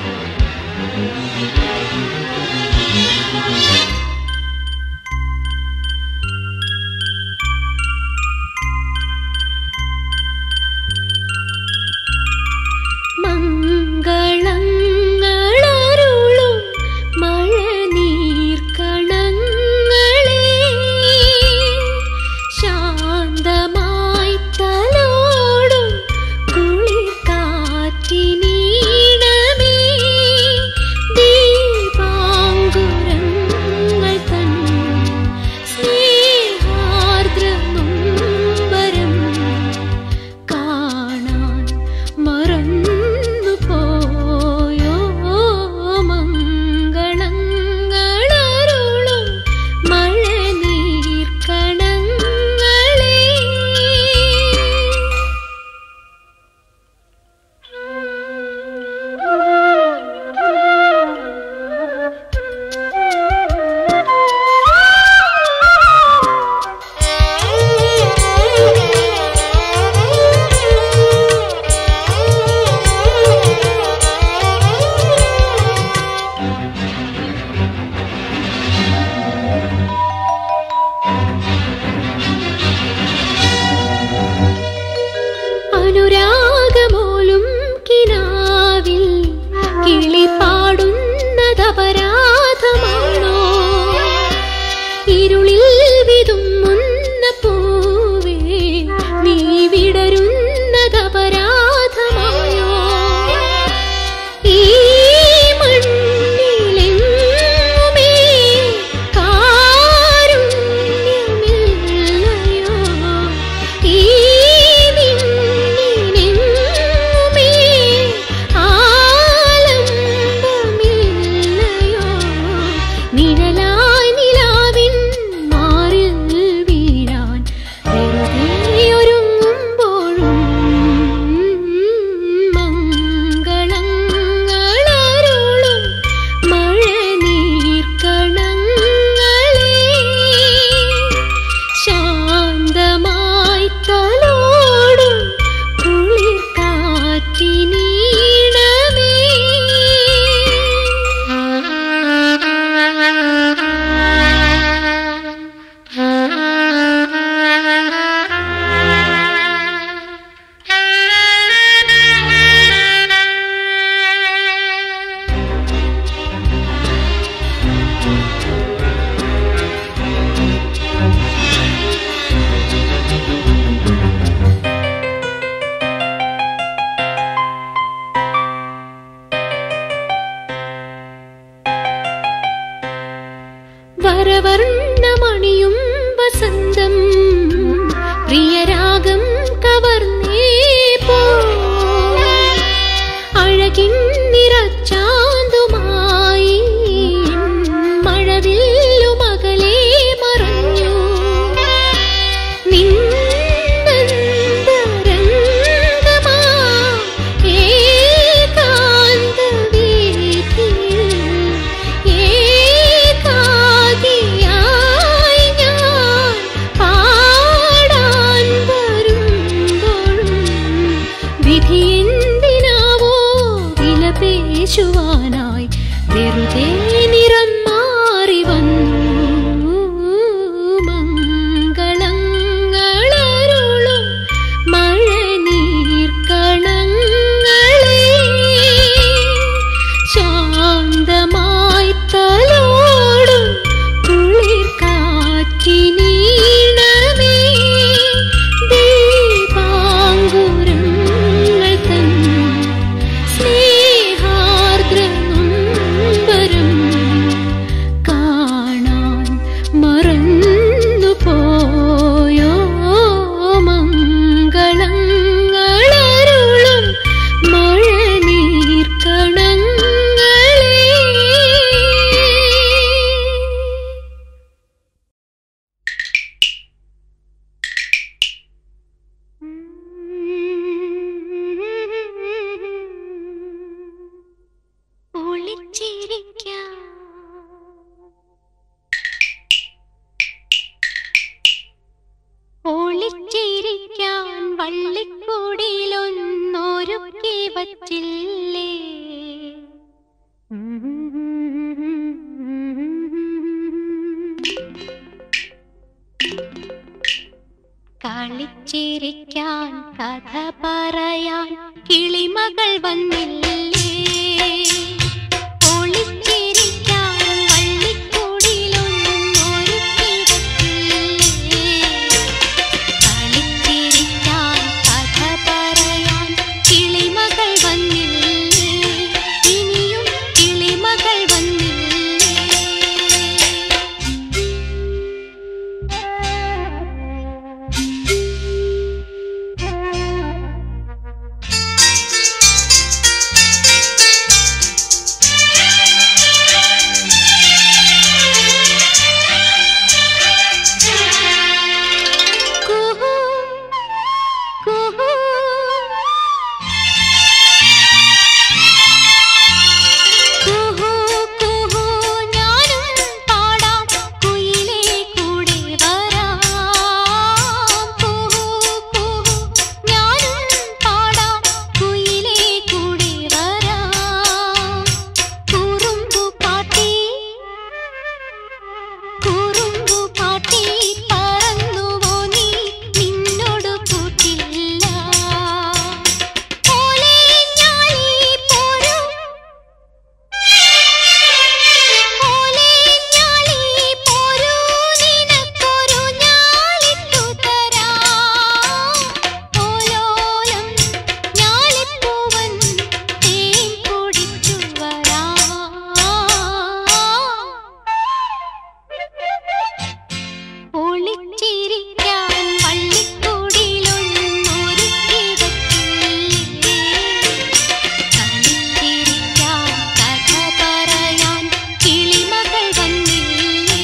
മംഗളങ്ങളരുളും മഴനീർക്കണങ്ങളെ ശാന്തമായി തലോടും കുളിർക്കാറ്റിനീണമേ ദീപാങ്കുരങ്ങൾ തൻ സ്നേഹാർദ്രനൊമ്പരം കാണാൻ മറന്നു പോയോ മംഗളങ്ങളരുളും മഴനീർക്കണങ്ങളെ അനുരാഗമോലും കിനാവിൽ കിളി പാടുന്നതപരാധമാണോ ഇരുളിൽ വിതുമ്മുന്ന പൂവേ നീ വിടരുന്നതപരാധമായോ ഈ മണ്ണിലെങ്ങുമേ കാരുണ്യമില്ലയോ ഈ നിന്നിനെങ്ങുമേ ആലംബമില്ലയോ നിഴലായി നിലാവിൻ മാറിൽ വീഴാൻ വെറുതെ ഒരുങ്ങുമ്പോഴും മംഗളങ്ങളരുളും മഴനീർക്കണങ്ങളെ ശാന്തമായി തലോടും കുളിർക്കാറ്റിനീണമേ വരവർണ്ണമണിയും വസന്തം പ്രിയരാഗം കവർന്നേ പോ അഴകിൻ നിറച്ചാന്തുമായി മഴവില്ലുമകലേ മറഞ്ഞു നിന്നന്തരംഗമാ ഏകാന്ത വീഥിയിൽ ഏകാകിയായി ഞാൻ പാടാൻ വരുമ്പോഴും വിധിയെന്തിനാവോ വിലപേശുവാനായി വെറുതെ നിറം മാറി വന്നു മംഗളങ്ങളരുളും മഴനീർക്കണങ്ങളെ ശാന്തമായി തലോടും കുളിർക്കാറ്റിനീണമേ ദീപാങ്കുരങ്ങൾ തൻ സ്നേഹാർദ്രനൊമ്പരം കാണാൻ മറന്നു പോയോ മംഗളങ്ങളരുളും മഴനീർക്കണങ്ങളെ ഒളിച്ചിരിക്കാം ഒളിച്ചിരിക്കാൻ വള്ളിക്കൂടിയിലൊന്നൊരുക്കി വച്ചില്ലേ കളിച്ചിരിക്കാൻ കഥ പറയാൻ കിളിമകൾ വന്നില്ലേ ഒളിച്ചിരിക്കാൻ വള്ളിക്കൂടിലൊന്നൊരു കിടക്കില്ലേ കളിച്ചിരിക്കാൻ കഥ പറയാൻ കിളിമകൾ വന്നില്ലേ ഇനിയും കിളിമകൾ കുഹു കുഹു കുഹു കുഹു ഞാനും പാടാം കുയിലേ കൂടെ വരാം കുഹു കുഹു ഞാനും പാടാം കുയിലേ കൂടെ വരാം കുറുമ്പു പാട്ടി കുറുമ്പു പാട്ടി പറന്നുവോ നീ നിന്നോട് കൂട്ടില്ല ഓലേ ഞാലി പോരൂ ഓലേ ഞാലി പോരൂ നിനക്കൊരു ഞാലിട്ടു തരാം ഓലോലം ഞാലിപ്പൂവൻ തേൻ കുടിച്ചു വരാം ഒളിച്ചിരിക്കാൻ വള്ളിക്കൂടിലൊന്നൊരു കിടക്കില്ലേ കളിച്ചിരിക്കാൻ കഥ പറയാൻ കിളിമകൾ വന്നില്ലേ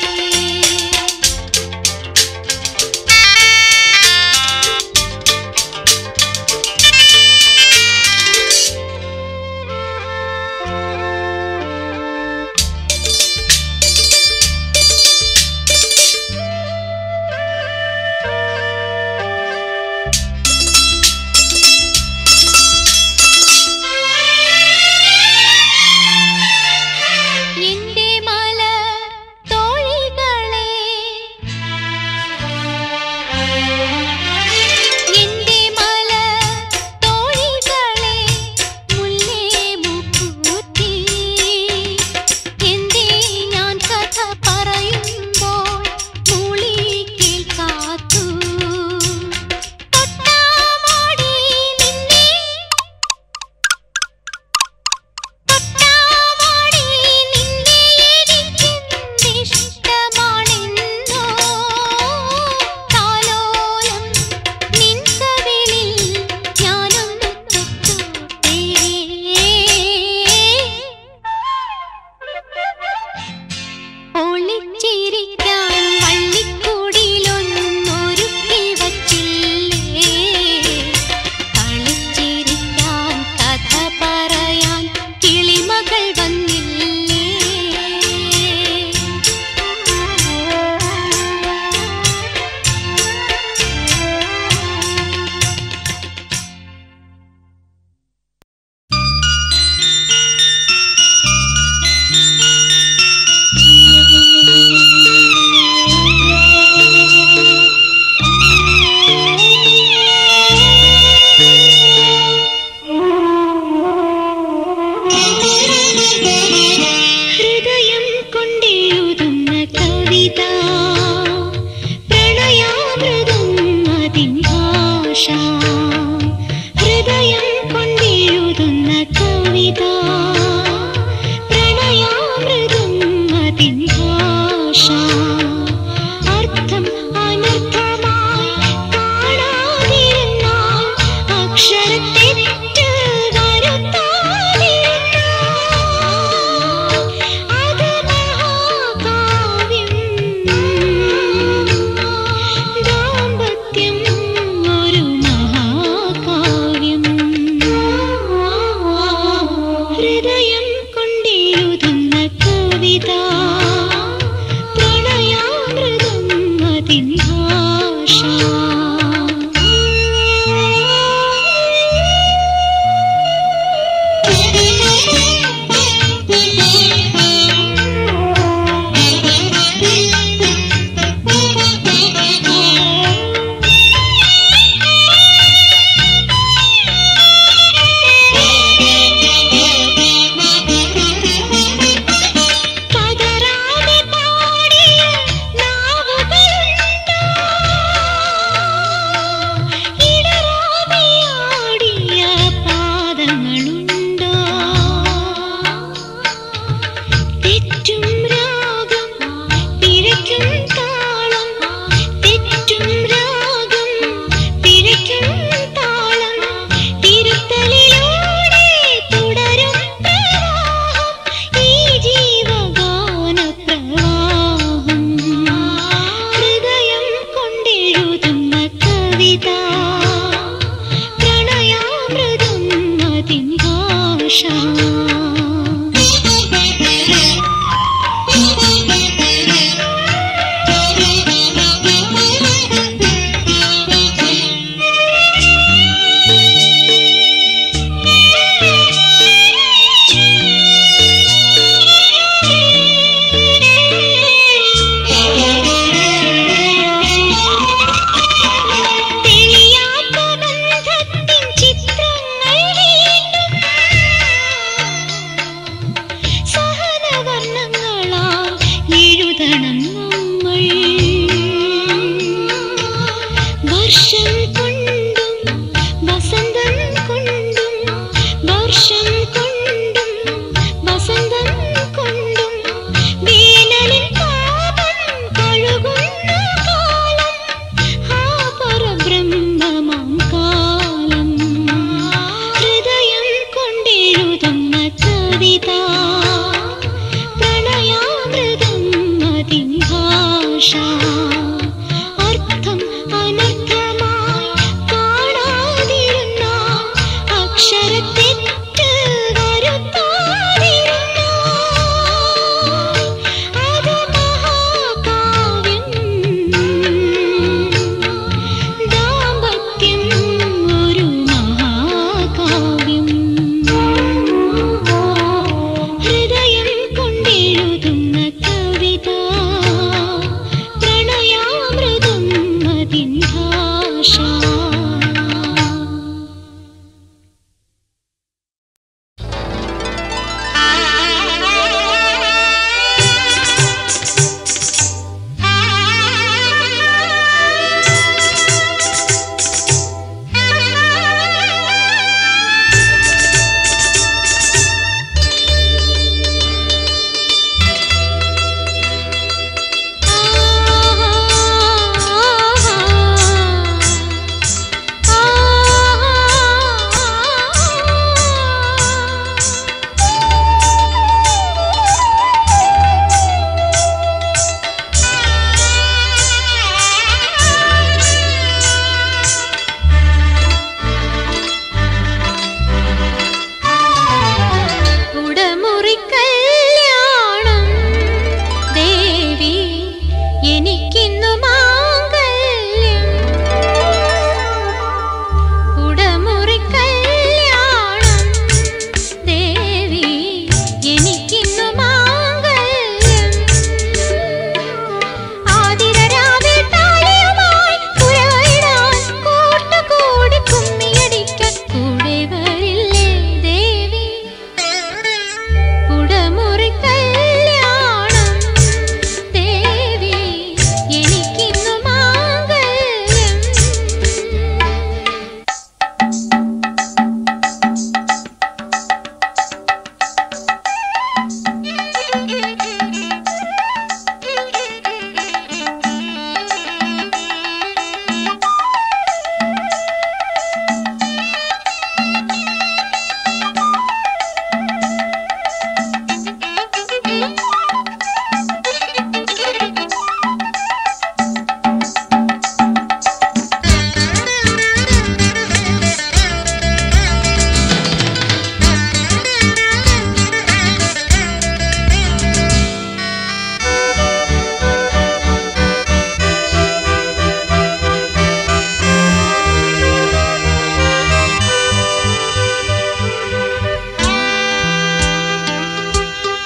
എന്റെ മല തോഴികളെ എന്റെ മല തോഴികളെ മുല്ലേ മുക്കൂത്തി എന്തേ ഞാൻ കഥ പറയുമ്പോൾ മൂളി കേൾക്കാത്തു തൊട്ടാമാടി നിന്നെ തൊട്ടാവാടി നിന്നെ എനിക്കെന്തിഷ്ടമാണെന്നോ താലോലം നിൻ കവിളിൽ ഞാനൊന്ന് തൊട്ടോട്ടെ ഒളിച്ചിരിക്കാൻ വള്ളിക്കൂടിലൊന്നൊരുക്കി വച്ചില്ലേ കളിച്ചിരിക്കാൻ കഥ പറയാൻ കിളിമകൾ വന്നില്ലേ ഹൃദയം കൊണ്ടെഴുതുന്ന കവിത പ്രണയാമൃതം അതിൻ ഭാഷ ഹൃദയം കൊണ്ടെഴുതുന്ന കവിത പ്രണയാമൃതം അതിൻ ഭാഷ അർത്ഥം അനർത്ഥമായി കാണാതിരുന്നാൽ അക്ഷരത്തെറ്റ് വരുത്താതിരുന്നാൽ അത് മഹാകാവ്യം ദാമ്പത്യം ഒരു മഹാകാവ്യം ഹൃദയം കൊണ്ടെഴുതുന്ന കവിത പ്രണയാമൃതം അതിൻ ഭാഷ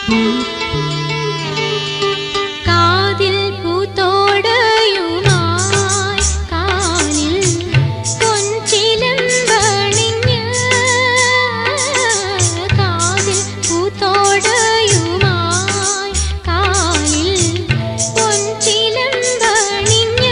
കാതിൽ പൂത്തോടയുമായി കാലിൽ പൊൻചിലമ്പണിഞ്ഞ് കാതിൽ പൂത്തോടയുമായി കാലിൽ പൊൻചിലമ്പണിഞ്ഞ്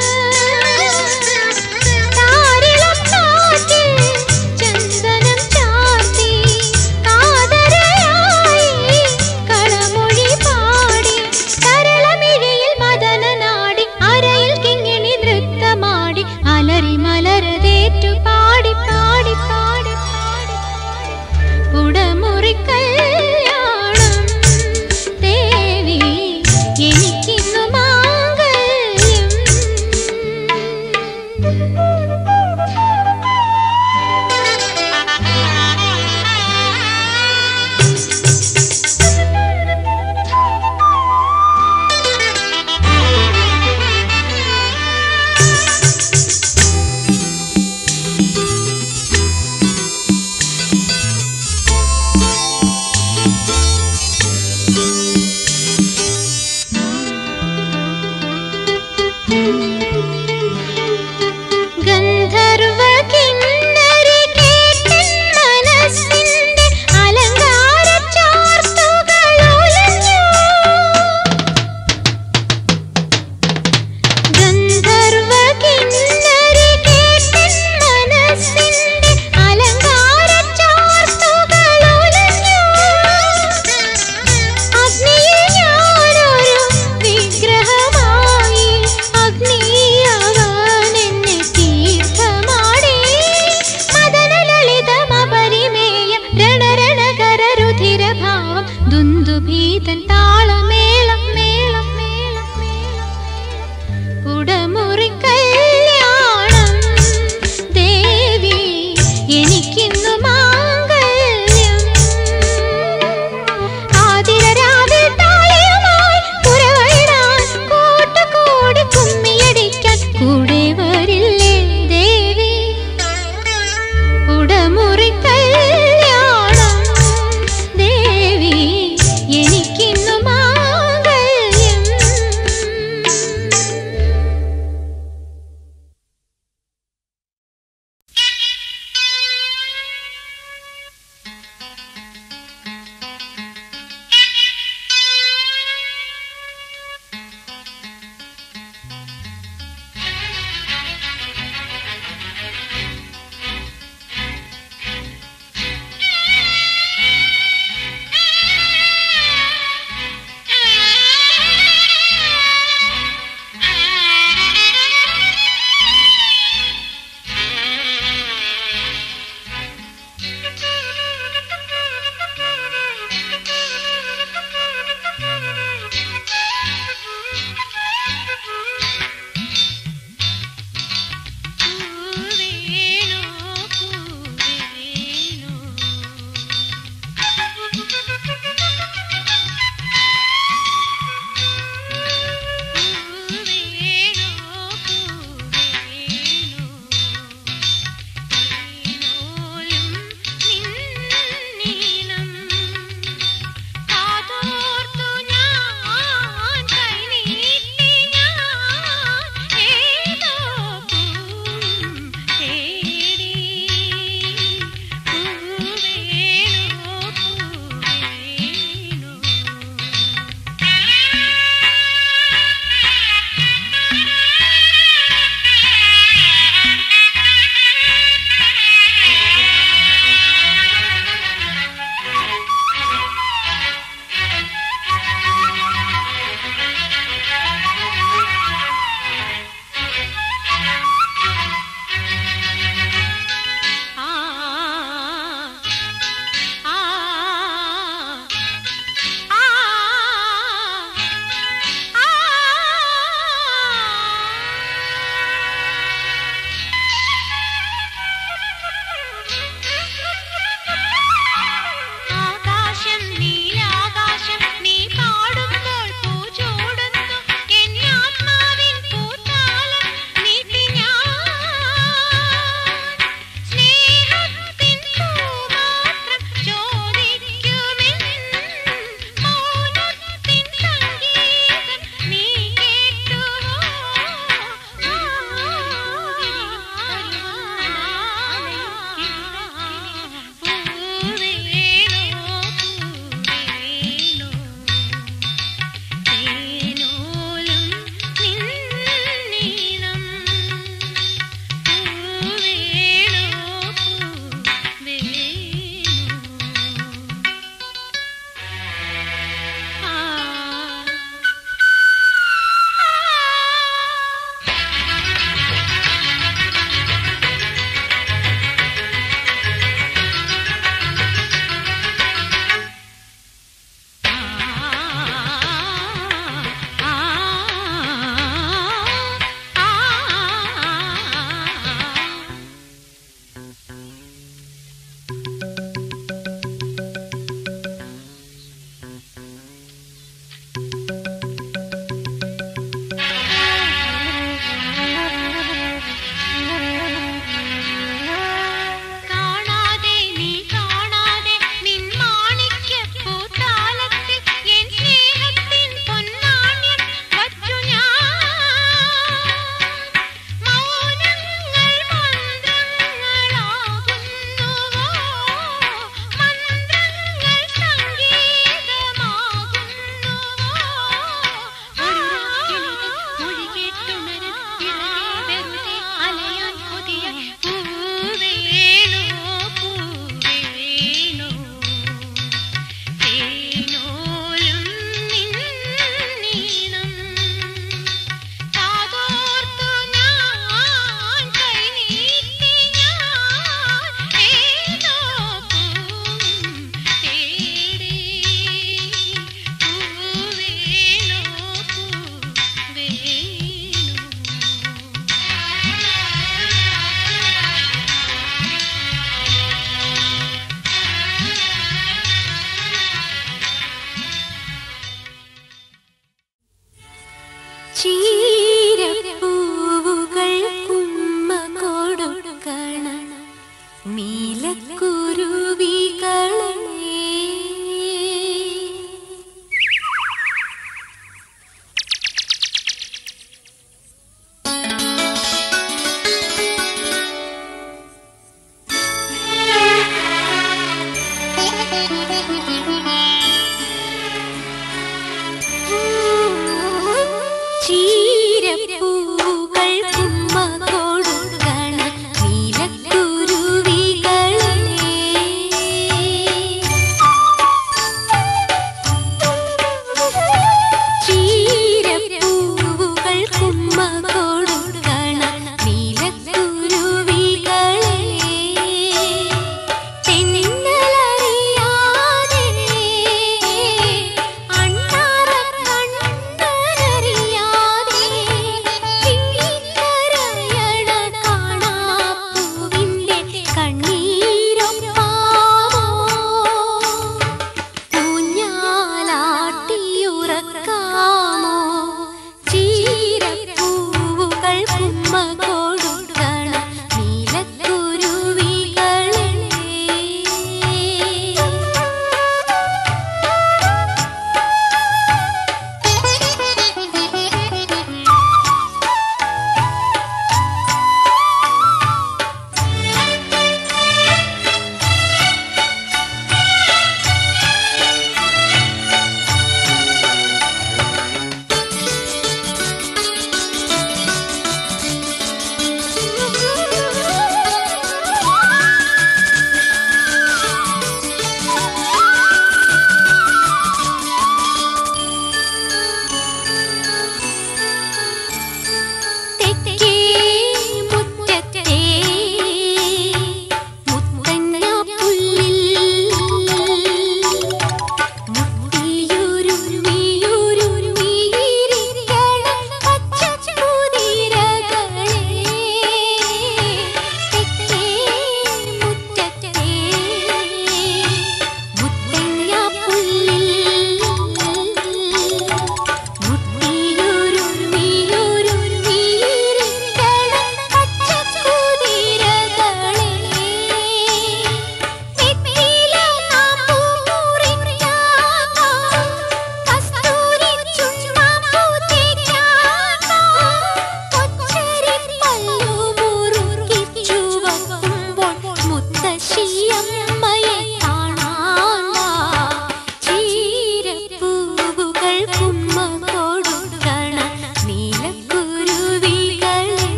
താരിളം കാറ്റിൽ ചന്ദനം ചാർത്തി കാതരയായി കളമൊഴി പാടി കരളമിഴിയിൽ മദനനാടി അരയിൽ കിങ്ങിണി നൃത്തമാടി അലറി മലരതേറ്റു പാടി പാടി പാടി പാടി ഉടമുറി കല്യാണം ദേവി എനിക്കിന്നു മാംഗല്യം ഗന്ധർവ കിന്നരി കേട്ടൻ മനസ്സിന്റെ അലങ്കാര ചാർത്തുകൾ ഉലഞ്ഞു ഗന്ധർവ കിന്നരി കേട്ടൻ മനസ്സിന്റെ അലങ്കാര ചാർത്തുകൾ ഉലഞ്ഞു അഗ്നിയിൽ ഞാനൊരു വിഗ്രഹമായി അഗ്നിയവൻ എന്നെ തീർത്ഥമാടി മദനലളിതമപരിമേയം രണരണകര രുധിരഭാവം ദുന്ദുഭീതൻ താളമേളം മേളം മേളം മേളം ഉടമുറി കല്യാണം ദേവി എനിക്കിന്നു മാംഗല്യം ആതിരരാവിൽ താളിയുമായി പുറവയിടാൻ കൂട്ടുകൂടി കുമ്മിയടിക്കാൻ കൂടെ വരില്ലേ ദേവി ഉടമുറി കല്യാണം ദേവി എനിക്കിന്നു മാംഗല്യം ചീരപ്പൂവുകൾ കുമ്മ കൊടുക്കണ നീലക്കുരുവികളെ ചീ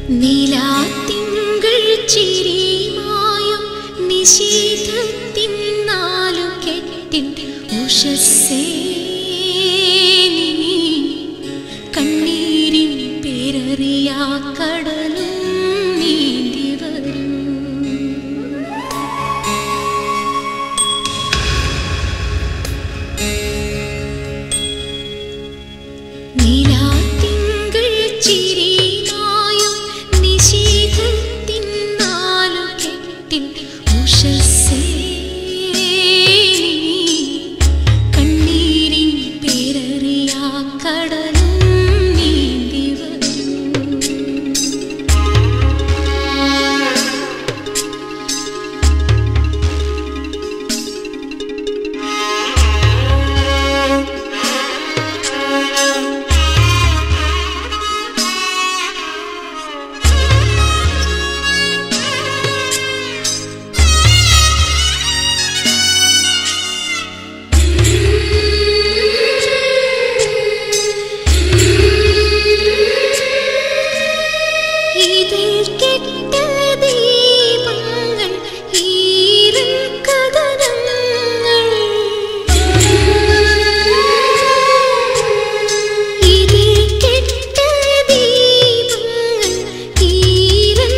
നിലാത്തിങ്കൾ ചിരിമായും നിശീതത്തിൻ നാലു കെട്ടിൻ ഉഷസ്സേ നീ കണ്ണീരിൻ പേരറിയാ കടലും നീന്തി വരൂ നിലാത്തിങ്കൾ ചിരിമായും നിശീതത്തിൻ നാലു കെട്ടിൻ ഉഷസ്സേ നീ കണ്ണീരിൻ പേരറിയാ കടലും നീന്തി വരൂ ഇതിൽ കെട്ട ദീപങ്ങൾ ഈരൻ കഥനങ്ങൾ ഇതിൽ കെട്ട ദീപങ്ങൾ ഈരൻ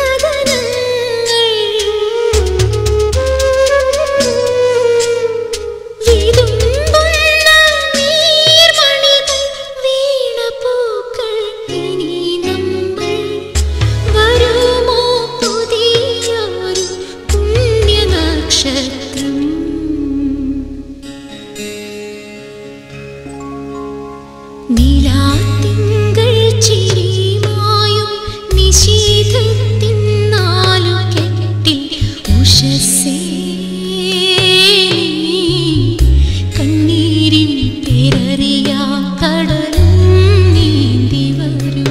കഥനങ്ങൾ വിതുമ്പുന്ന നീർമണികൾ വീണപൂക്കൾ ഇനി നമ്മൾ വരുമോ പുതിയൊരു പുണ്യനക്ഷത്രം നിലാത്തിങ്കൾ ചിരിമായും നിശീതത്തിൻ നാലു കെട്ടിൽ ഉഷസ്സേ കണ്ണീരിൻ പേരറിയാ കടലും നീന്തി വരൂ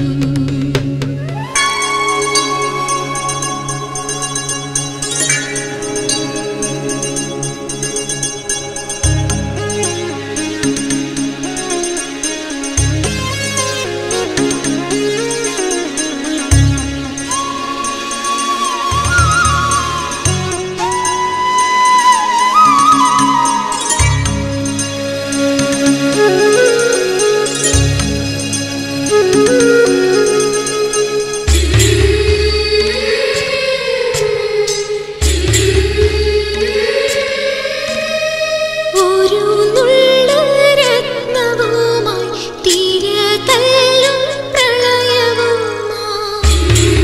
ഒരു നുള്ള് രത്നവുമായി തിരതല്ലും പ്രളയവുമായി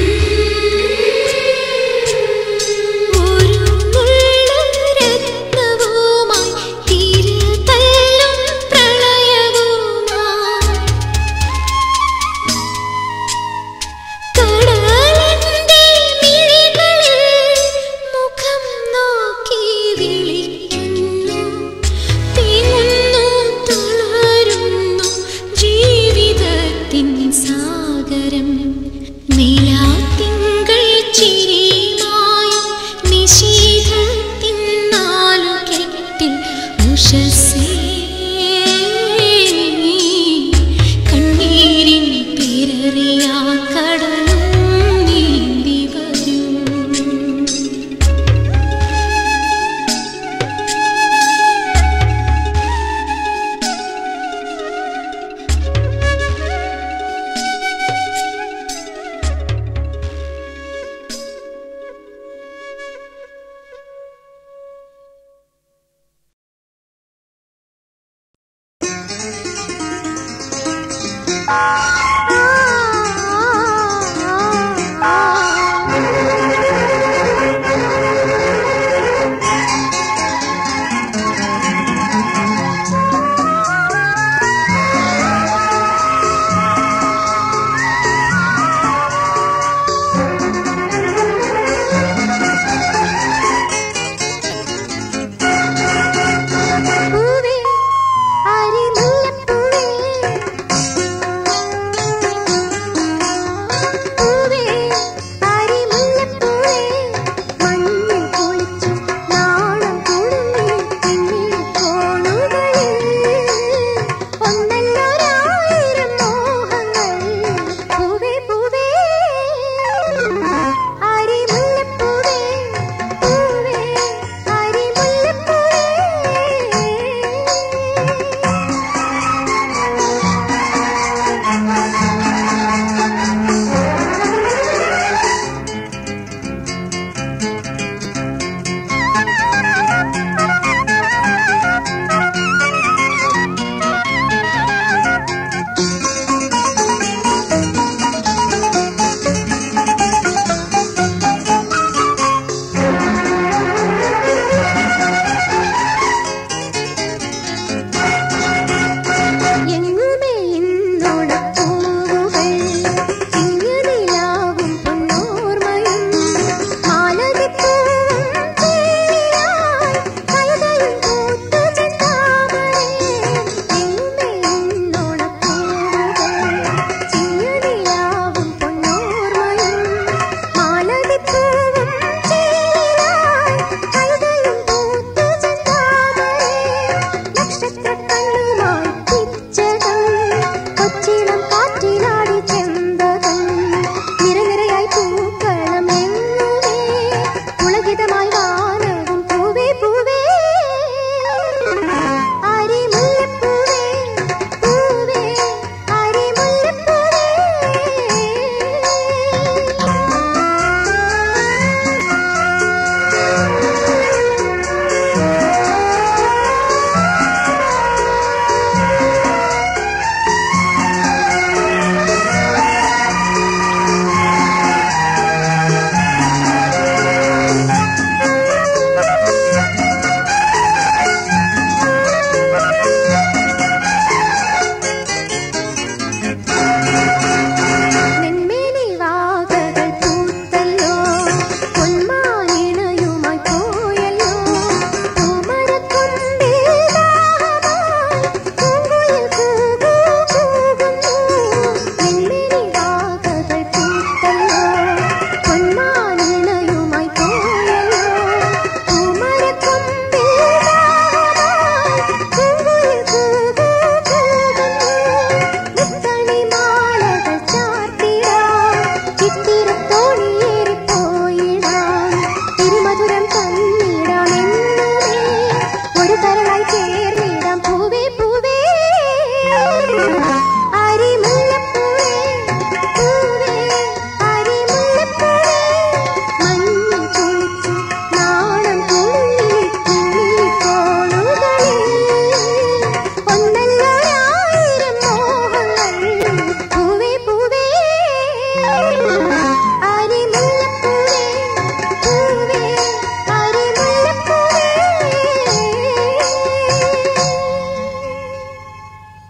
ഒരു നുള്ള് രത്നവുമായി തിരതല്ലും പ്രളയവുമായി കടലിന്റെ മിഴികളിൽ മുഖം നോക്കി വിളിക്കുന്നു തേങ്ങുന്നു തളരുന്നു ജീവിതത്തിൻ സാഗരം നിലാത്തിങ്കൾ ചിരിമായും നിശീതത്തിൻ നാലു കെട്ടിൽ ഉഷസ്സേ കണ്ണീരിൻ പേരറിയാ കടലും നീന്തി വരൂ പൂവേ അരിമുല്ലപ്പൂവേ അരിമുല്ലപ്പൂവേ പൂവേ അരിമുല്ലപ്പൂവേ മഞ്ഞു കുളിച്ചു നാണം തുള്ളി തുള്ളി കോണുകളിൽ ഒന്നല്ലായിരം മോഹങ്ങൾ പൂവേ പൂവേ അരിമുല്ലപ്പൂവേ പൂവേ അരിമുല്ലപ്പൂവേ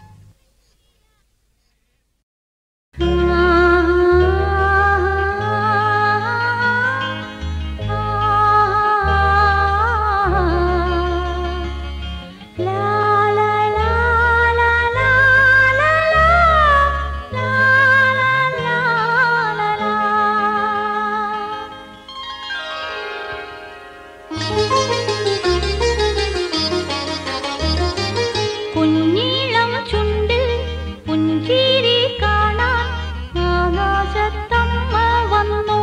കുഞ്ഞീളം ചുണ്ടിൽ പുഞ്ചിരി കാണാൻ ആകാശത്തമ്മ വന്നു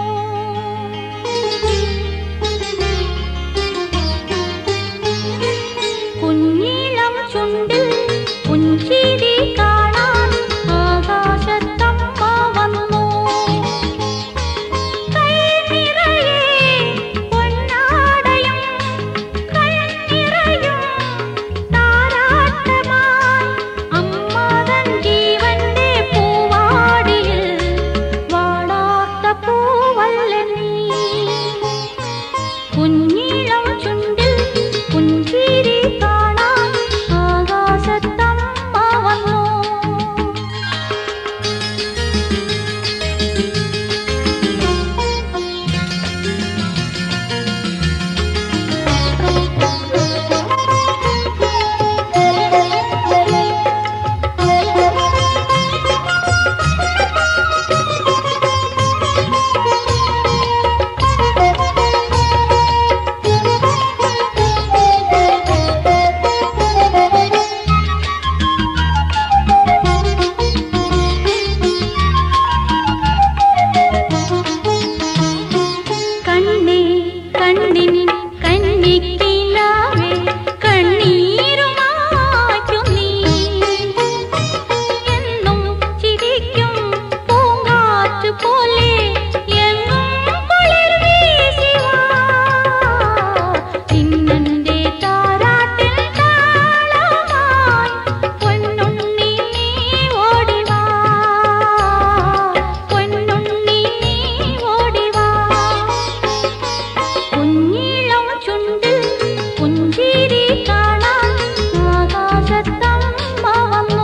കുഞ്ഞീളം ചുണ്ടിൽ പുഞ്ചിരി കാണാൻ ആകാശത്തമ്മ വന്നു കൈ നിറയെ പൊന്നാടയും കണ്ണിറയും താരാട്ടമായി അമ്മതൻ ജീവന്റെ പൂവാടിയിൽ വാടാത്ത പൂവല്ല നീ കുഞ്ഞിളം ചുണ്ടിൽ പുഞ്ചിരി കാണാൻ ആകാശത്തമ്മ വന്നു കണ്ണേ കണ്ണിൻ കന്നിക്കിനാവേ കണ്ണീരുമാക്കും നീ എന്നും ചിരിക്കും പൂങ്കാറ്റ് പോലെ എങ്ങും കുളിർ വീശി വാ. ഇന്നെന്റെ താരാട്ടിൻ താളമായി പൊന്നുണ്ണി നീ ഓടി വാ. പൊന്നുണ്ണി നീ ഓടി വാ. കുഞ്ഞിളം ചുണ്ടിൽ പുഞ്ചിരി കാണാൻ ആകാശത്തമ്മ വന്നു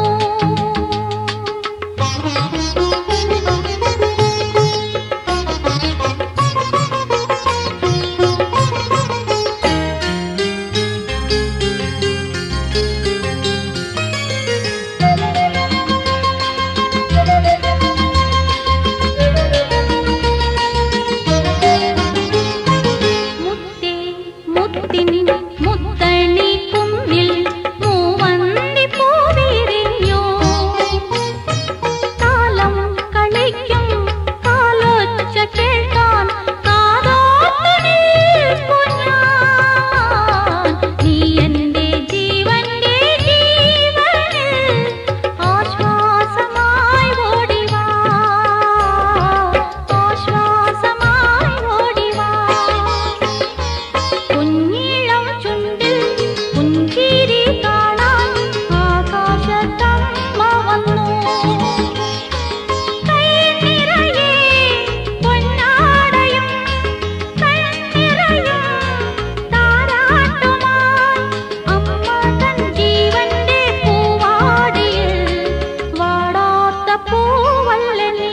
മുത്തേ മുത്തിൻ മുത്തണി കുന്നിൽ മൂവന്തി പൂവിരിഞ്ഞു കാലം കളിക്കും കാലൊച്ച കേൾക്കാൻ കാതോർത്തു നിൽപ്പു ഞാൻ. നീ എന്റെ ജീവന്റെ ജീവനിൽ ആശ്വാസമായി ഓടിവാ ആശ്വാസമായി ഓടിവാ കുഞ്ഞിളം ചുണ്ടിൽ പുഞ്ചിരി കാണാൻ ആകാശത്തമ്മ വന്നു കൈ നിറയെ പൊന്നാടയും കണ്ണിറയും താരാട്ടുമായി അമ്മ തൻ ജീവന്റെ പൂവാടിയിൽ വാടാത്ത പൂവല്ല നീ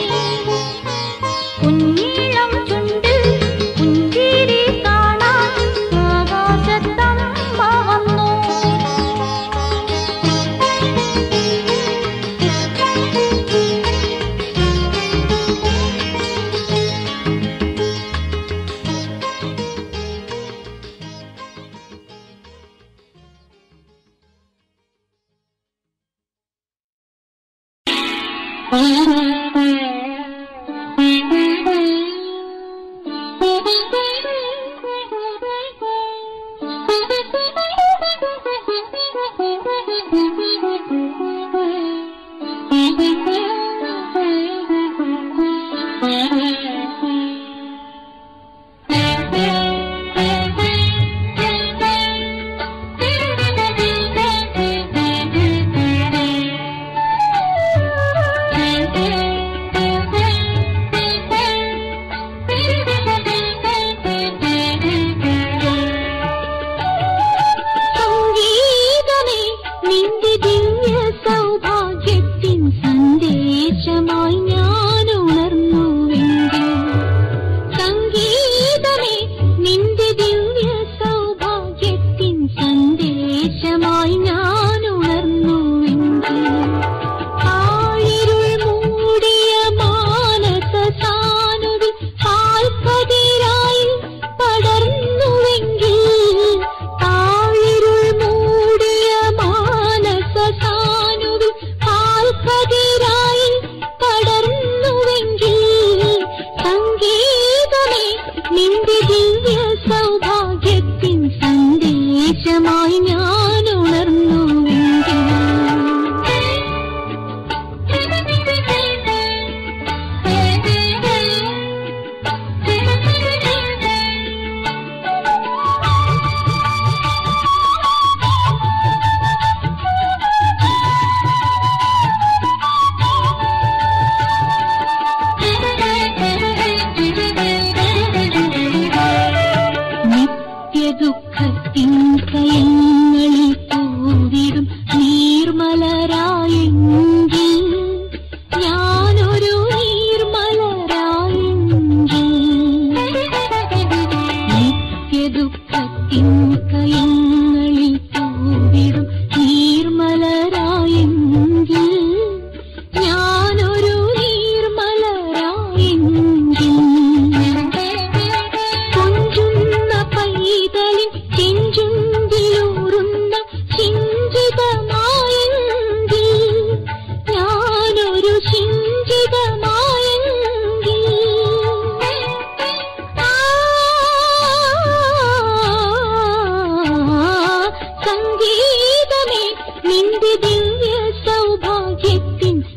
കുഞ്ഞിളം ചുണ്ടിൽ പുഞ്ചിരി കാണാൻ ആകാശത്തമ്മ വന്നു Thank you.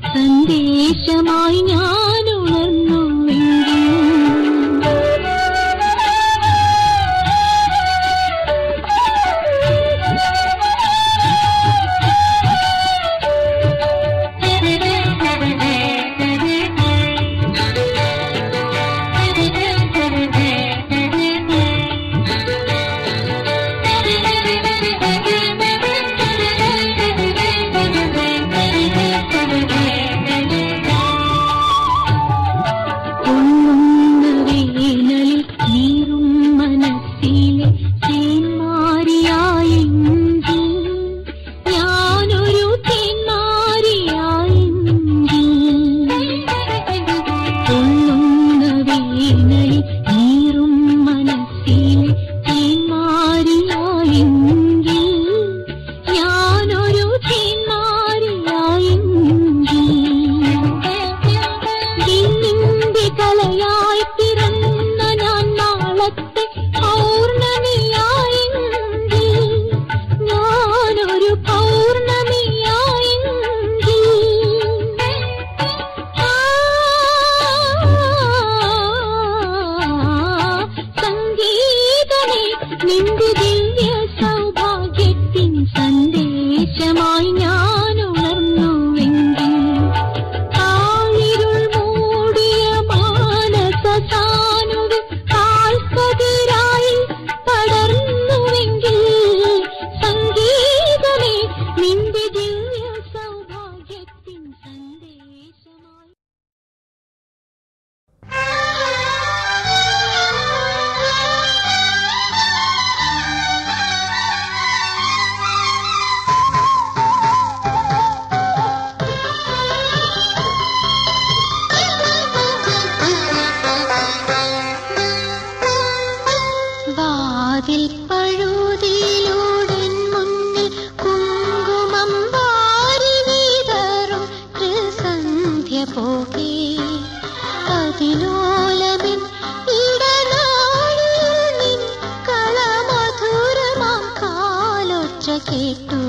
സന്ദേശമായി ഞാൻ ഉണർന്നുവെങ്കിൽ പൊങ്ങുന്ന വേനലിൽ നീറും മനസ്സിലെ തേന്മാരിയായെങ്കിൽ ഞാനൊരു തേന്മാരിയായെങ്കിൽ പൊങ്ങുന്ന വേനലിൽ നീറും മനസ്സിലെ തേന്മാരിയായെങ്കിൽ ഞാനൊരു തേന്മാരിയായെങ്കിൽ നിന്റെ കലയായി പിറന്ന ഞാൻ നാളത്തെ പൗർണമിയായെങ്കിൽ ഞാനൊരു പൗർണമിയായെങ്കിൽ ആ, സംഗീതമേ നിന്റെ ദിവ്യ സൗഭാഗ്യത്തിൻ സന്ദേശമായി ഞാൻ ഉണർന്നുവെങ്കിൽ ആഴിരുൾ മൂടിയ മാനസ സാനുവിൽ കാൽക്കതിരായി പടർന്നുവെങ്കിൽ സംഗീതമേ നിന്റെ ദിവ്യ സൗഭാഗ്യത്തിൻ സന്ദേശമായി വാതിൽ പഴുതിയിലൂടെ മുന്നിൽ കുങ്കുമം വാരി വീതറും കൃസന്ധ്യ പോകെ അതിലോലമിൻ ഇടനാഴിയിൽ നിൻ കളമധുരമാം കാലൊച്ച കേട്ടു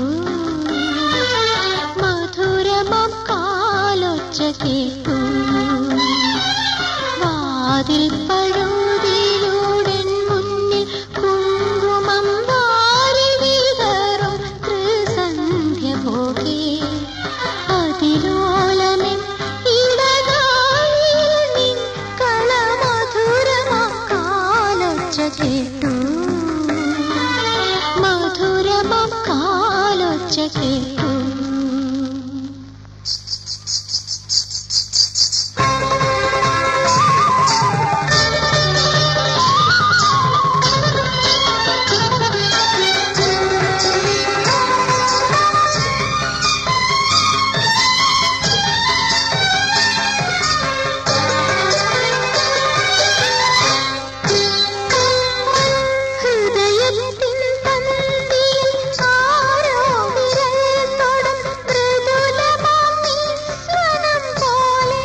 മധുരമാം കാലൊച്ച കേട്ടു വാതിൽ പഴുതിയിലൂടെ മുന്നിൽ കുങ്കുമം വാരി വിതറും ത്രിസന്ധ്യ പോകെ അതിലോലമെൻ ഇടനാഴിയിൽ നിൻ കളമധുരമാം കാലൊച്ച കേട്ടു മധുരമാം കാലൊച്ച കേട്ടു ഹൃദയത്തിൻ തന്തിയിൽ ആരോ വിരൽ തൊടും മൃദുലമാം നിസ്വനം പോലെ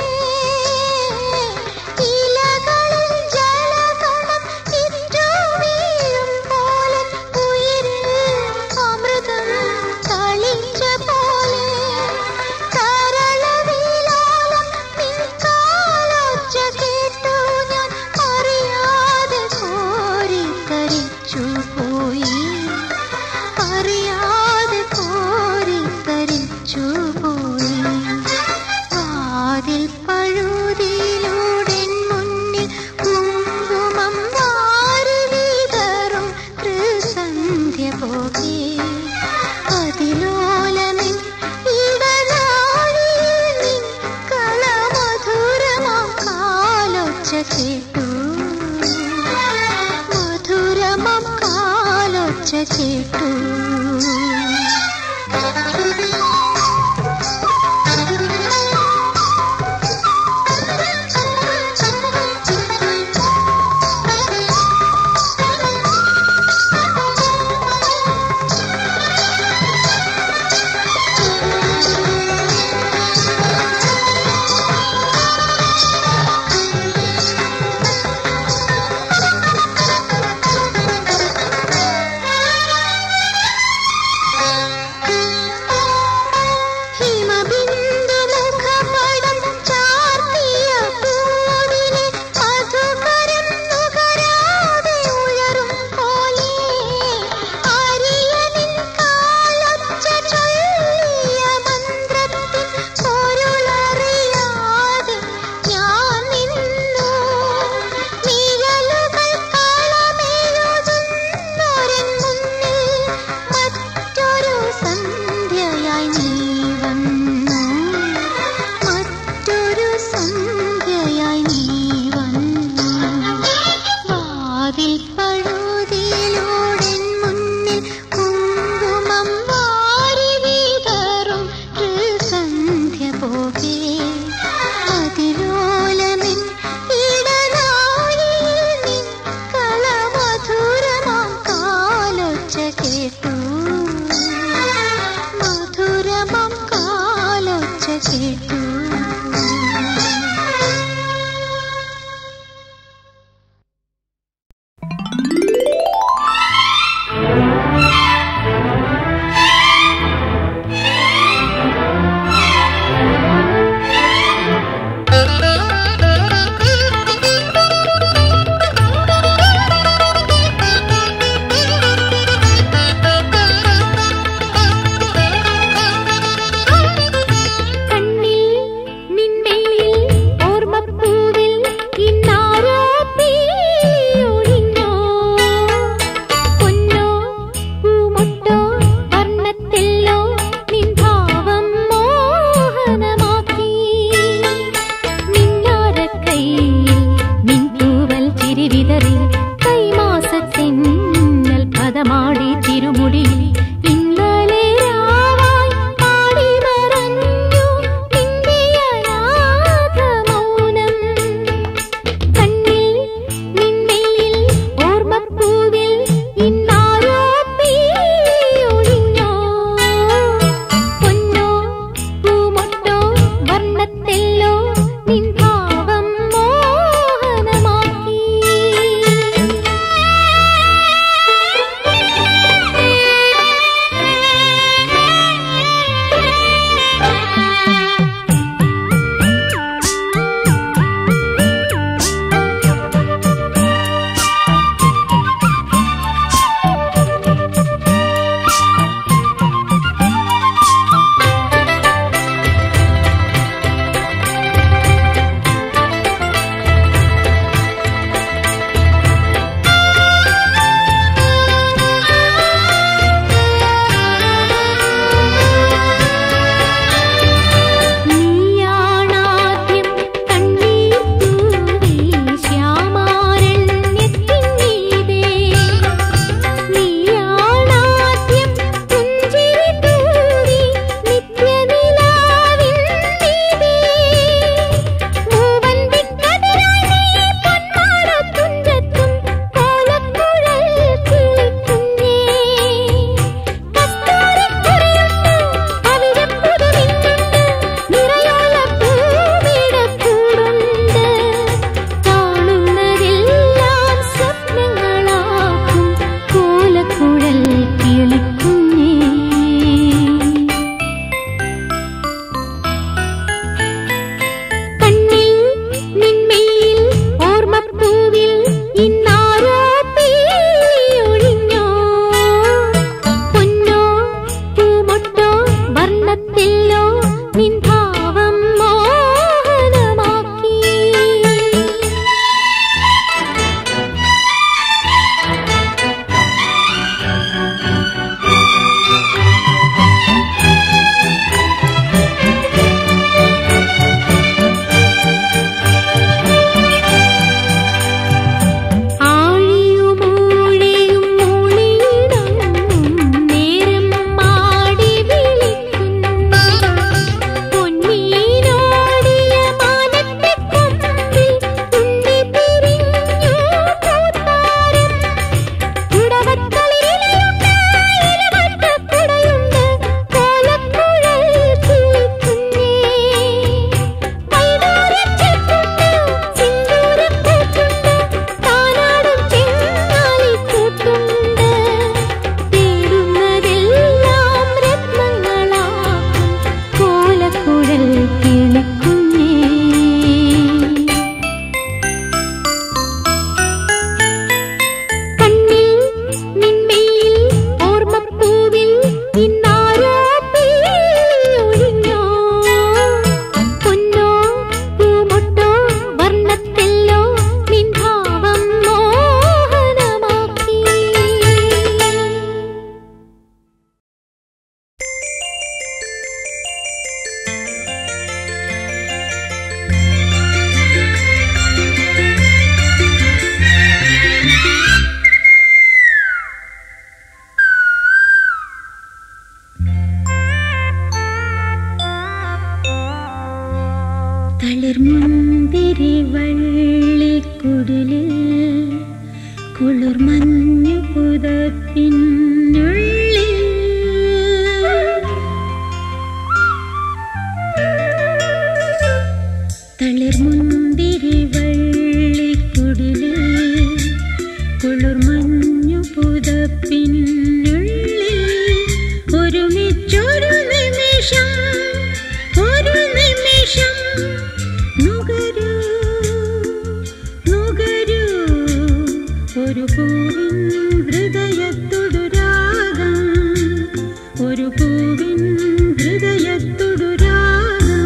ഇലകളിൽ ജലകണം ഇറ്റു വീഴും പോലെ ഉയിരിൽ അമൃതം തളിച്ച പോലെ കരളവിലോലം നിൻ കാലൊച്ച കേട്ടു ഞാൻ അറിയാതെ കോരിത്തരിച്ചു പോയി അറിയാതെ കോരിത്തരിച്ചു പോയി വാതിൽ പഴുതിയിലൂടെ മുന്നിൽ കുങ്കുമം വാരി വിതറും കൃസന്ധ്യ പോകെ അതിലോലമിൻ ഇടനാഴിയിൽ നിൻ കളമധുരമാം കാലൊച്ച കേട്ടു മധുരമാം കാലൊച്ച കേട്ടു പോകേ അതിലോലമിൻ ഇടനാഴിയിൽ നിൻ കളമധുരമാം കാലൊച്ച കേട്ടു മധുരമാം കാലൊച്ച കേട്ടു കണ്ണിൽ തളിർമുന്തിരി വള്ളിക്കുടലിൽ കുളിർ മഞ്ഞു പുതപ്പിനുള്ളിൽ തളിർമുന്തിരി വള്ളിക്കുടലിൽ കുളിർ മഞ്ഞു പുതപ്പിനുള്ളിൽ ഒരുമിച്ചൊരു നിമിഷം ഒരു നിമിഷം നുകരൂ നുകരൂ ഒരു പൂവിൻ ഹൃദയത്തൊടു രാഗം ഒരു പൂവിൻ ഹൃദയത്തൊടു രാഗം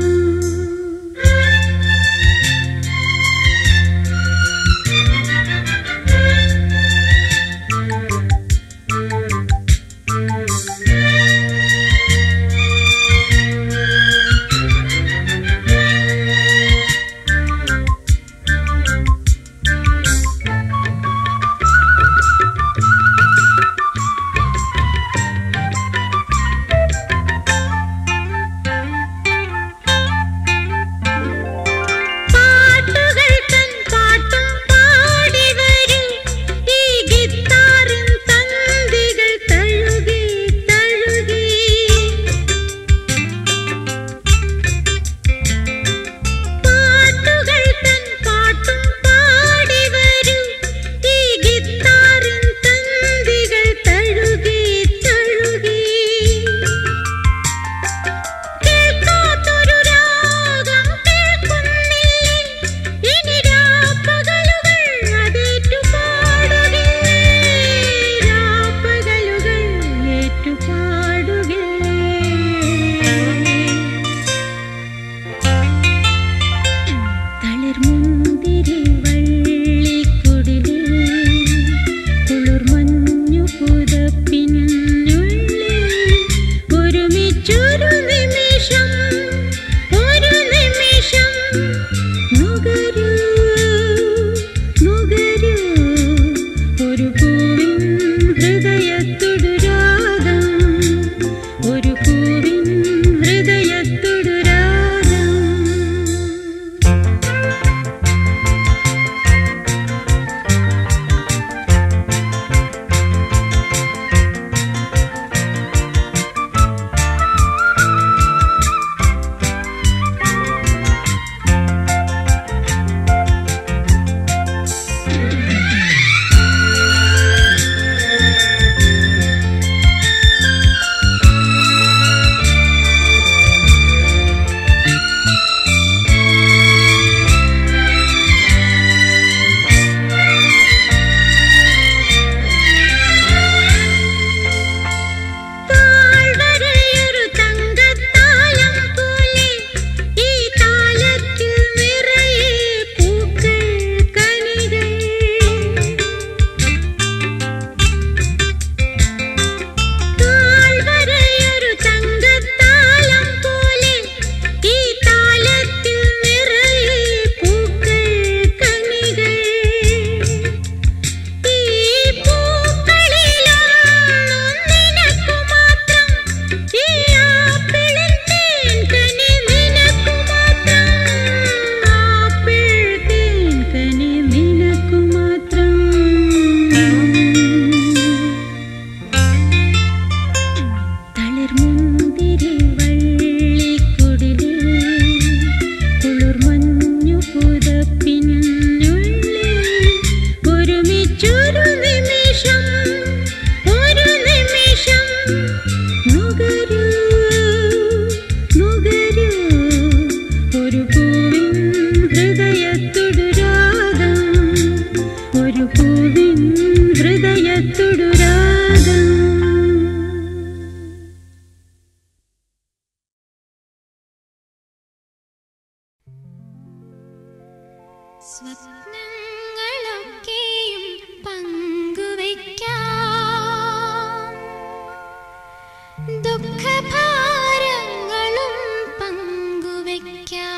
പാട്ടുകൾ തൻ പാട്ടും പാടി വരും ഈ ഗിത്താറിൻ തന്തികൾ തഴുകി തഴുകി പാട്ടുകൾ തൻ പാട്ടും പാടി വരും ഈ ഗിത്താറിൻ തന്തികൾ തഴുകി തഴുകി കേൾക്കാത്തൊരു രാഗം കേൾക്കുന്നില്ലേ ഇനി രാപ്പകലുകൾ അതേറ്റു പാടുകില്ലേ രാപ്പകലുകൾ ഏറ്റു പാടുകില്ലേ തളിർമുന്തിരി വള്ളിക്കുടലിൽ കുളിർ മഞ്ഞു പുതപ്പിനുള്ളിൽ ഒരുമിച്ചൊരു നിമിഷം ഒരു നിമിഷം നുകരൂ നുകരൂ ഒരു പൂവിൻ ഹൃദയത്തൊടു രാഗം ഒരു പൂവിൻ ഹൃദയത്തൊടു രാഗം താഴ്വരയൊരു തങ്കത്താലം പോലെ ഈ താലത്തിൽ നിറയെ പൂക്കൾ കനികൾ താഴ്വരയൊരു തങ്കത്താലം പോലെ ഈ താലത്തിൽ നിറയെ പൂക്കൾ കനികൾ ഈ പൂക്കളിലൊന്നും നിനക്കു മാത്രം ഈ ആപ്പിളിൻ തേൻകനി നിനക്കു മാത്രം ആപ്പിൾ തേൻകനി നിനക്കു മാത്രം തളിർമുന്തിരി വള്ളിക്കുടലിൽ കുളിർ മഞ്ഞു പുതപ്പിനുള്ളിൽ ഒരുമിച്ചൊരു നിമിഷം ഒരു നിമിഷം നുകരൂ നുകരൂ ഒരു പൂവിൻ ഹൃദയത്തൊടു രാഗം ഒരു പൂവിൻ ഹൃദയത്തൊടു രാഗം സ്വപ്നങ്ങളൊക്കെയും പങ്കുവയ്ക്കാം ദുഃഖഭാരങ്ങളും പങ്കുവയ്ക്കാം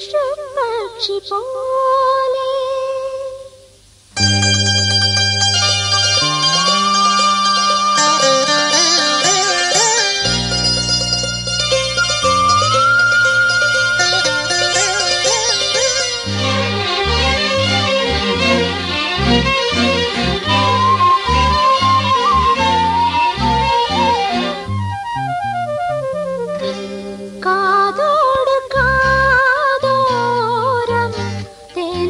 വിഷുപക്ഷി പോലെ കാതോട് കാതോരം തേൻ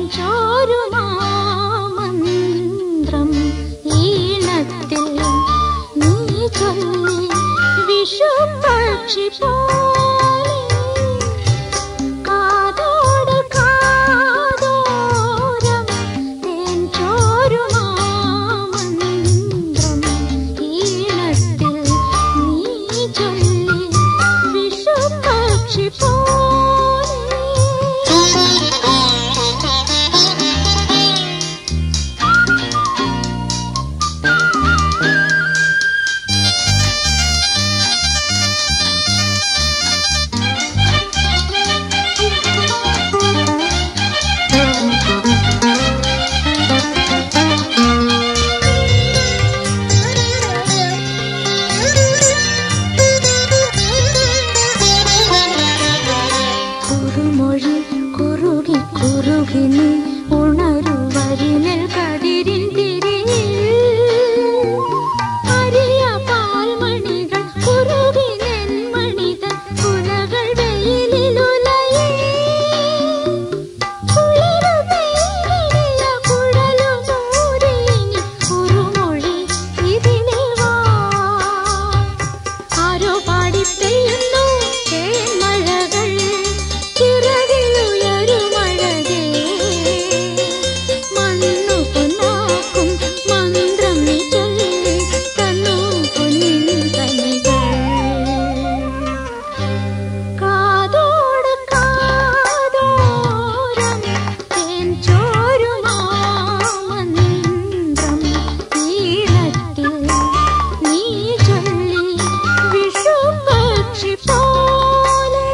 ചോരുമാമന്ത്രം ഈണത്തിൽ നീ ചൊല്ലി വിഷുപക്ഷി പോലെ കാതോട് കാതോരം തേൻ ചോരുമാമന്ത്രം ഈണത്തിൽ നീ ചൊല്ലി വിഷുപക്ഷി പോലെ കുറുമൊഴി കുറുകി കുറുകി നീ ഉണരുവരിനിൽ കതിരിൻ തിരിയിൽ അരിയ പാൽമണികൾ കുറുകി നെന്മണിതൻ കുലകൾ വെയിലിലുലയേ കുളിരു പെയ്തിടിയ കുഴലുമൂരിനി കുറുമൊഴി ഇതിനെ വാ ആരോ പാടി പെയ്യുന്നു തേന്മഴകൾ ചിറകിലുയരുമഴകേ മണ്ണു പൊന്നാക്കും മന്ത്രം നീ ചൊല്ലി തന്നു പൊന്നിൻ കനികൾ കാതോട് കാതോരം തേൻ ചോരുമാമന്ത്രം ഈണത്തിൽ നീ ചൊല്ലി വിഷുപക്ഷി പോലെ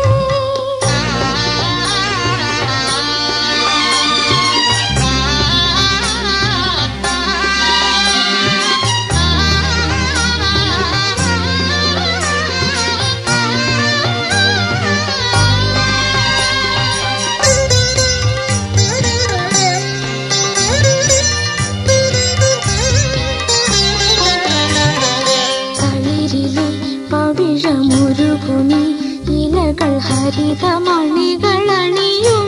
തളിരിലെ പവിഴമുരുകുമി ഇലകൾ ഹരിതമണികളണിയും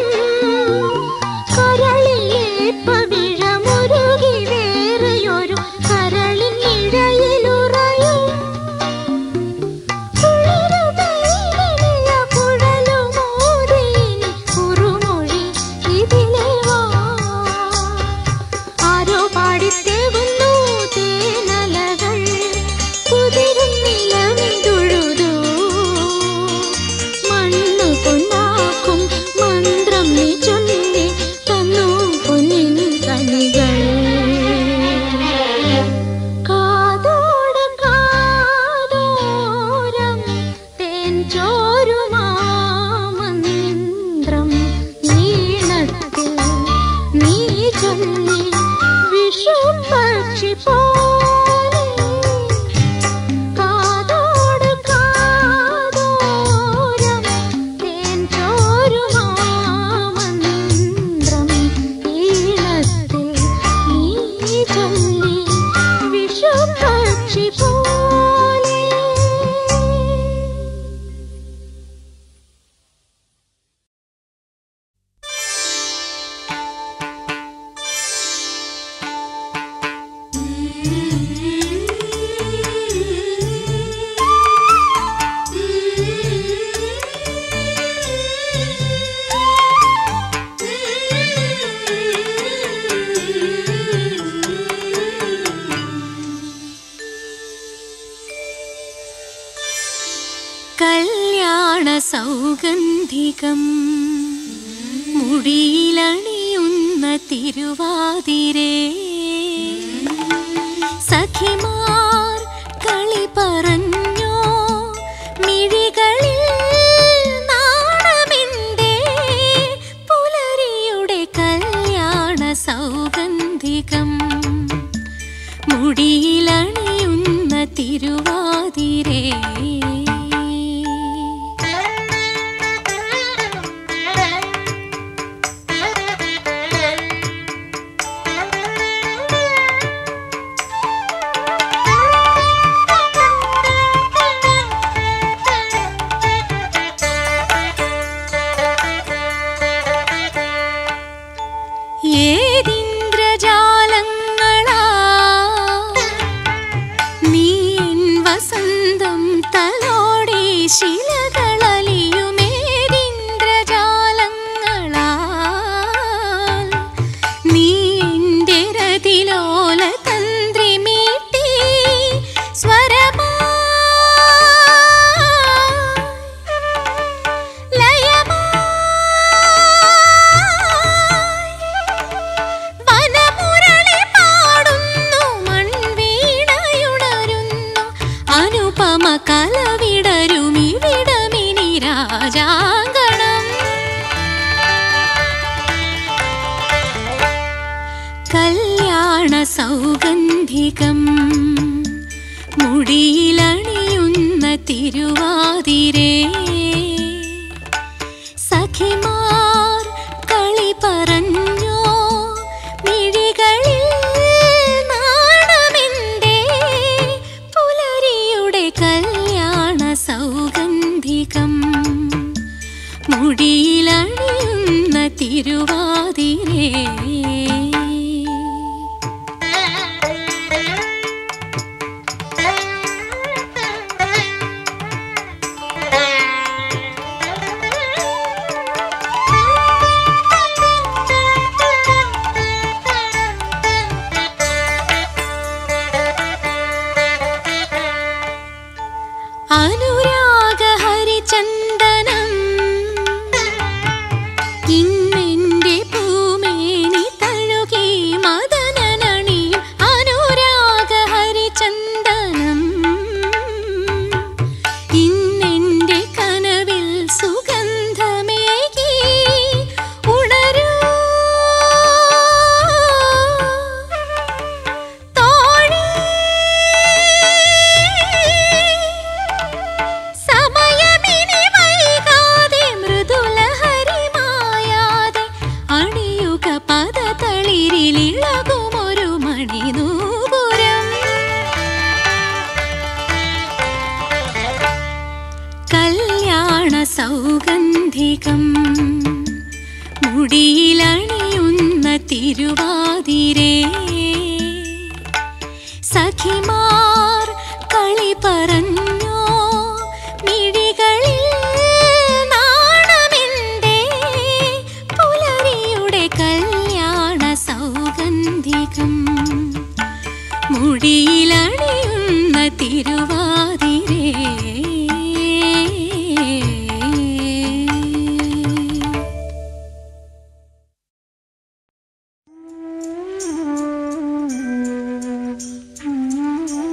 കരളിലെ പവിഴമുരുകി വേറെയൊരു കരളിൻ ഇഴയിലുറയും കുളിരു പെയ്തിടിയ കുഴലുമൂരിനി കുറുമൊഴി ഇതിലെ വാ ആരോ പാടിത്തേകുന്നു തേനലകൾ കുതിരും നിലവിന്തുഴുതു മണ്ണു പൊന്നാക്കും മന്ത്രം നീ ചൊല്ലി തന്നു പൊന്നിൻ കണികൾ കാതോട് കാതോരം തേൻ ചോരുമാമന്ത്രം ഈണത്തിൽ നീ ചൊല്ലി വിഷുപക്ഷി പോലെ കാതോട് കാതോരം തേൻ ചോരുമാമന്ത്രം ഈണത്തിൽ നീ ചൊല്ലി വിഷുപക്ഷി പോലെ കല്യാണ സൗഗന്ധികം മുടിയിലണിയുന്ന തിരുവാതിരേ സഖിമാർ കളി പറഞ്ഞോ മിഴികളിൽ നാണമെന്തേ ശിലകളലിയുമേതിന്ദ്രജാലങ്ങളാൽ നീ എൻ്റെ രതിലോല തന്ത്രി മീട്ടി സ്വരമാ വനമുരളി പാടുന്നു മൺവീണയുണരുന്നു അനുപമ കലവിടരുമിവിടമിനി രാജാങ്കണം കല്യാണ സൗഗന്ധികം മുടിയിലണിയുന്ന തിരുവാതിരേ സഖിമാർ കളി പറഞ്ഞോ മിഴികളിൽ നാണമെന്തേ പുലരിയുടെ കല്യാണ സൗഗന്ധികം മുടിയിലണിയുന്ന തിരുവാതിരേ അനുരാഗ ഹരിചന്ദനം ഇന്നെന്റെ പൂമേനി തഴുകി മദനനണിയും അനുരാഗ ഹരിചന്ദനം ഇന്നെന്റെ കനവിൽ സുഗന്ധമേകി ഉണരൂ സമയമിനി വൈകാതെ മൃദുലഹരിമായാതെ അണിയുക പദതളിരിലിളകുമൊരു മണിനൂപുരം കല്യാണ സൗഗന്ധികം മുടിയിലണിയുന്ന തിരുവാതിരേ സഖിമാർ കളി പറഞ്ഞോ മിഴികളിൽ നാണമെന്തേ പുലരിയുടെ കല്യാണ സൗഗന്ധികം മുടിയിലണിയുന്ന തിരുവാതിരേ ആ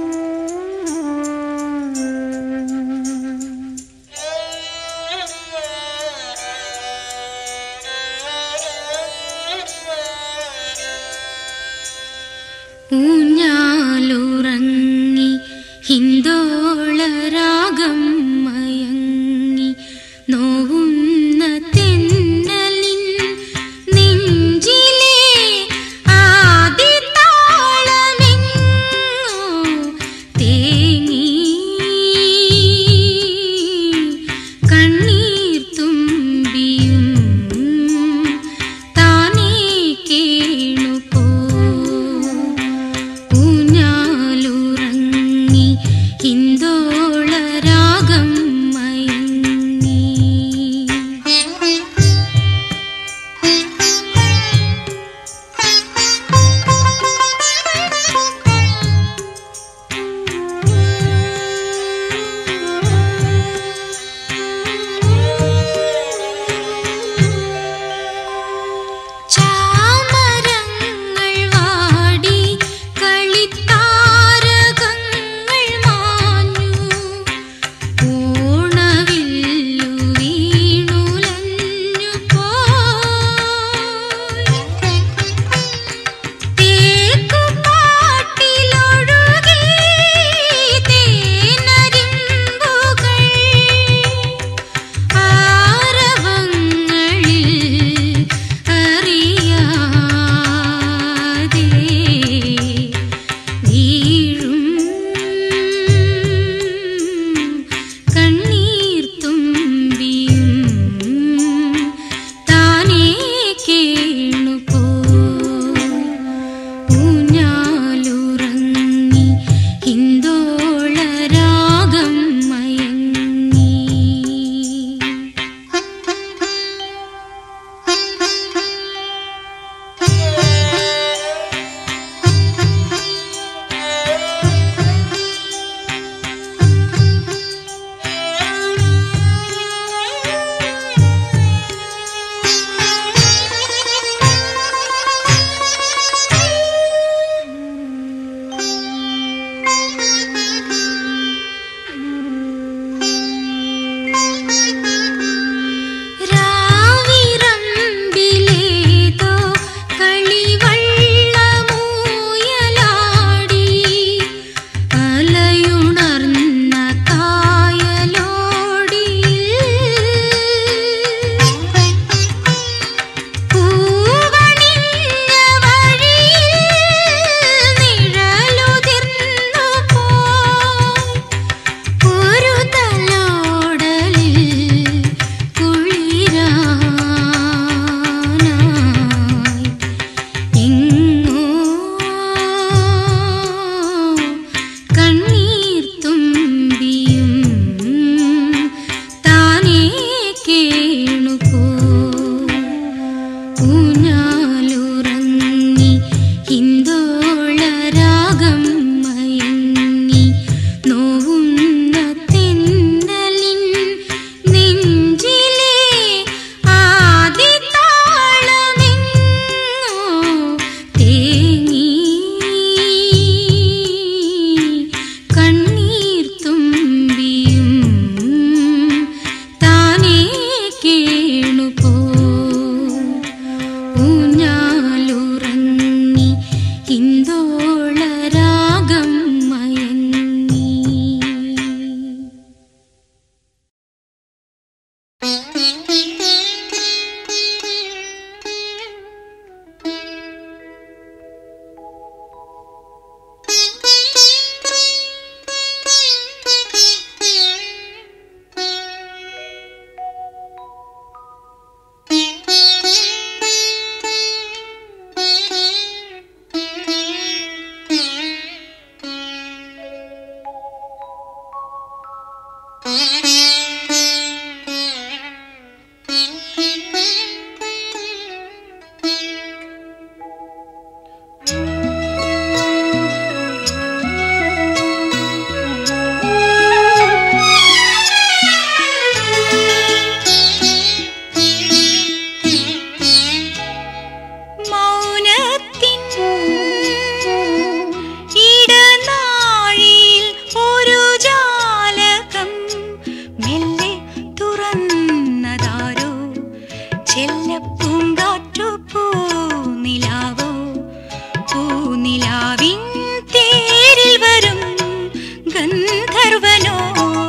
മെല്ലെ തുറന്നതാരോ ചെല്ലപ്പൂങ്കാറ്റു പൂനിലാവോ പൂനിലാവിൻ തേരിൽ വരും ഗന്ധർവനോ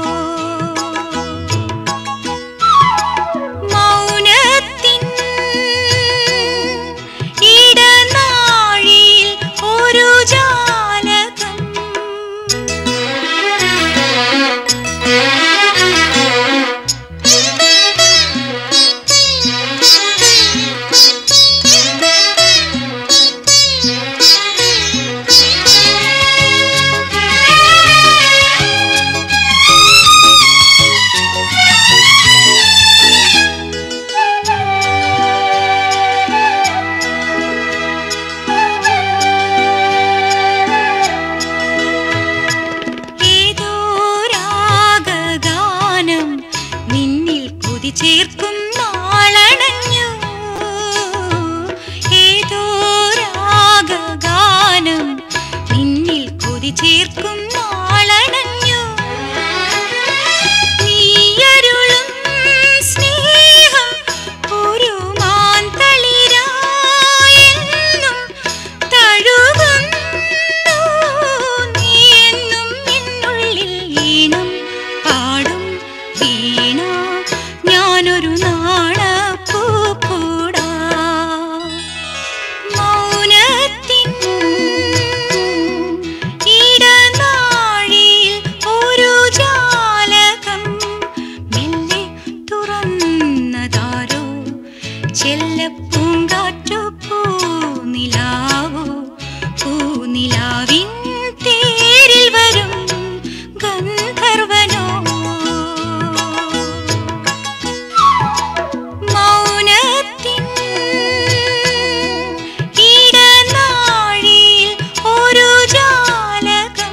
മൗനത്തിൻ ഇടനാഴിയിൽ ഒരു ജാലകം ഏതോ രാഗഗാനം നിന്നിൽ കൊതി ചേർക്കും നാളണഞ്ഞു ഏതോ രാഗഗാനം നിന്നിൽ കൊതി ചേർക്കും നാളണഞ്ഞു നീയരുളും സ്നേഹം ഒരു മാന്തളിരായെന്നും തഴുകുന്നു നീ എന്നും എന്നുള്ളിൽ ഈണം പാടും വീണ ഞാനൊരു നാണപ്പൂക്കൂടാ മൗനത്തിൻ ഇടനാഴിയിൽ ഒരു ജാലകം മെല്ലെ തുറന്നതാരോ ചെല്ലപ്പൂങ്കാറ്റു പൂനിലാവോ പൂനിലാവിൻ തേരിൽ വരും ഗന്ധർവനോ മൗനത്തിൻ ഇടനാഴിയിൽ ഒരു ജാലകം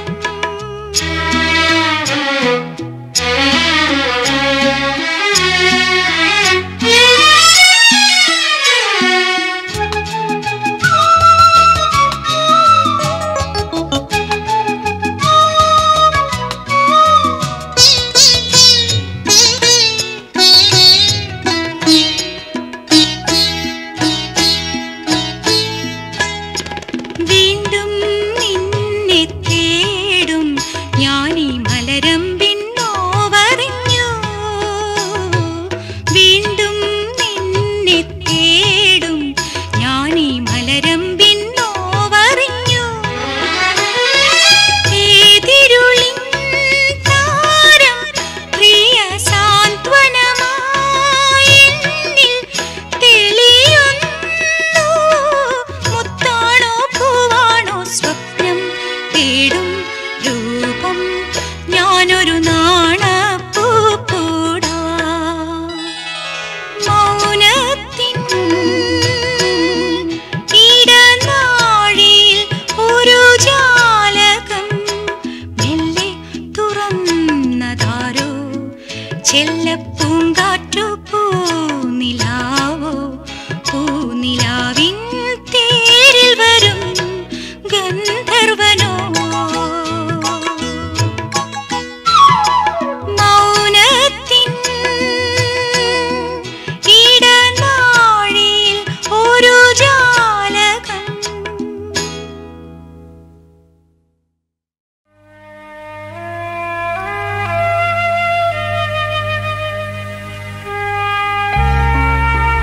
വീണ്ടും നിന്നെ തേടും ഞാനീ മലരമ്പിൻ നോവറിഞ്ഞു വീണ്ടും നിന്നെ തേടും ഞാനീ മലരമ്പിൻ നോവറിഞ്ഞു ഏതിരുളിൻ താരം പ്രിയ സാന്ത്വനമായി എന്നിൽ തെളിയുന്നു മുത്താണോ പൂവാണോ സ്വപ്നം തേടും രൂപം ഞാനൊരു നാണപ്പൂക്കൂടാ മൗനത്തിൻ ഇടനാഴിയിൽ ഒരു ജാലകം മെല്ലെ തുറന്നതാരോ ചെല്ലപ്പൂങ്കാറ്റു പൂനിലാവോ പൂനിലാവിൻ തേരിൽ വരും ഗന്ധർവനോ മൗനത്തിൻ ഇടനാഴിയിൽ ഒരു ജാലകം ആ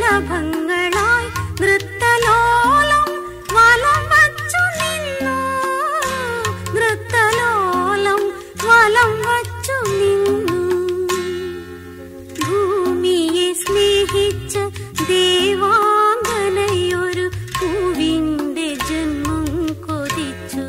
കളഭങ്ങളായി നൃത്തലോലം വലം വച്ചു നിന്നു നൃത്തലോലം വലം വച്ചു നിന്നു ഭൂമിയെ സ്നേഹിച്ച ദേവാംഗനയൊരു പൂവിന്റെ ജന്മം കൊതിച്ചു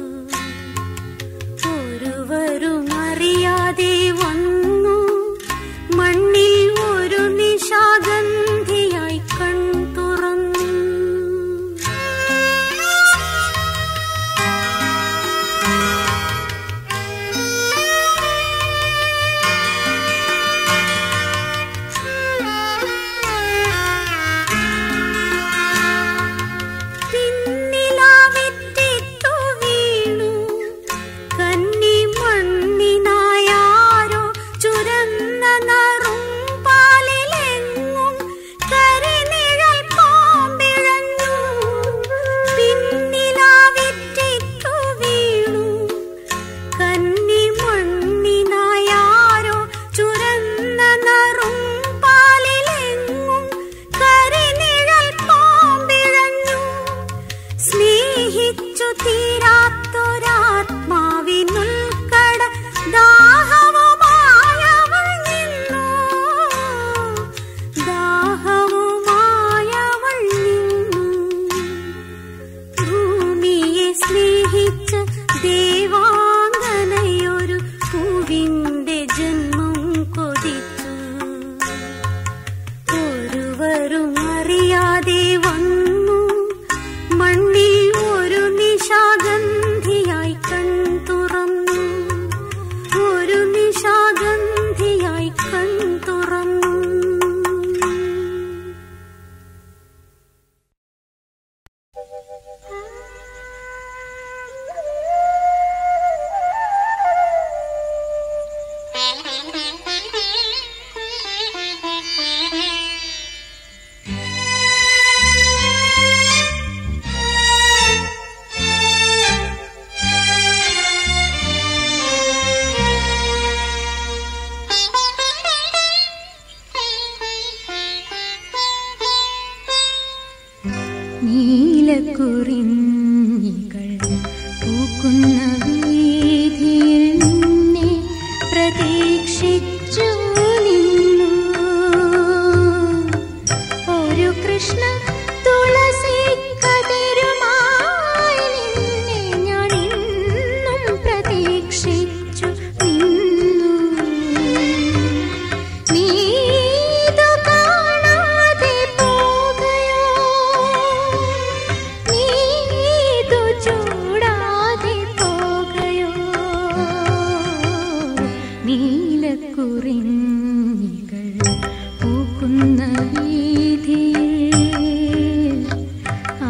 ഒരുവരും അറിയാതെ വന്നു മണ്ണിൽ ഒരു നിശാഗന്ധിയായി കൺ തുറന്നു പിന്നിലാവിറ്റിട്ടു വീണു കന്നി മണ്ണിനായാരോ ചുരന്ന നറും പാലിലെങ്ങും കരിനിഴൽ പാമ്പിഴഞ്ഞു പിന്നിലാവിറ്റിട്ടു വീണു കന്നി മണ്ണിനായാരോ ചുരന്ന നറും പാലിലെങ്ങും കരിനിഴൽ പാമ്പിഴഞ്ഞു സ്നേഹിച്ചു തീരാത്തൊരാത്മാവിനുൾക്കട ദാഹവുമായവൾ നിന്നു ദാഹവുമായവൾ നിന്നു ഭൂമിയെ സ്നേഹിച്ച ദേവാംഗനയൊരു പൂവിന്റെ ജന്മം കൊതിച്ചു ഒരുവരും അറിയാതെ വന്നു മണ്ണിൽ ഒരു നിശാഗന്ധിയായി കൺ തുറന്നു ഒരു നിശാഗന്ധിയായി കൺ തുറന്നു നീലക്കുറിഞ്ഞികൾ പൂക്കുന്ന വീതിയിൽ നിന്നെ പ്രതീക്ഷിച്ചു നിന്നു ഒരു കൃഷ്ണ തുളസി കതിരുമായി നിന്നെ ഞാൻ ഇന്നും പ്രതീക്ഷിച്ചു നിന്നു നീതു കാണാതെ പോകയോ നീതു ചൂടാതെ പോകയോ നീലക്കുറിഞ്ഞികൾ പൂക്കുന്ന വീതിയിൽ ആ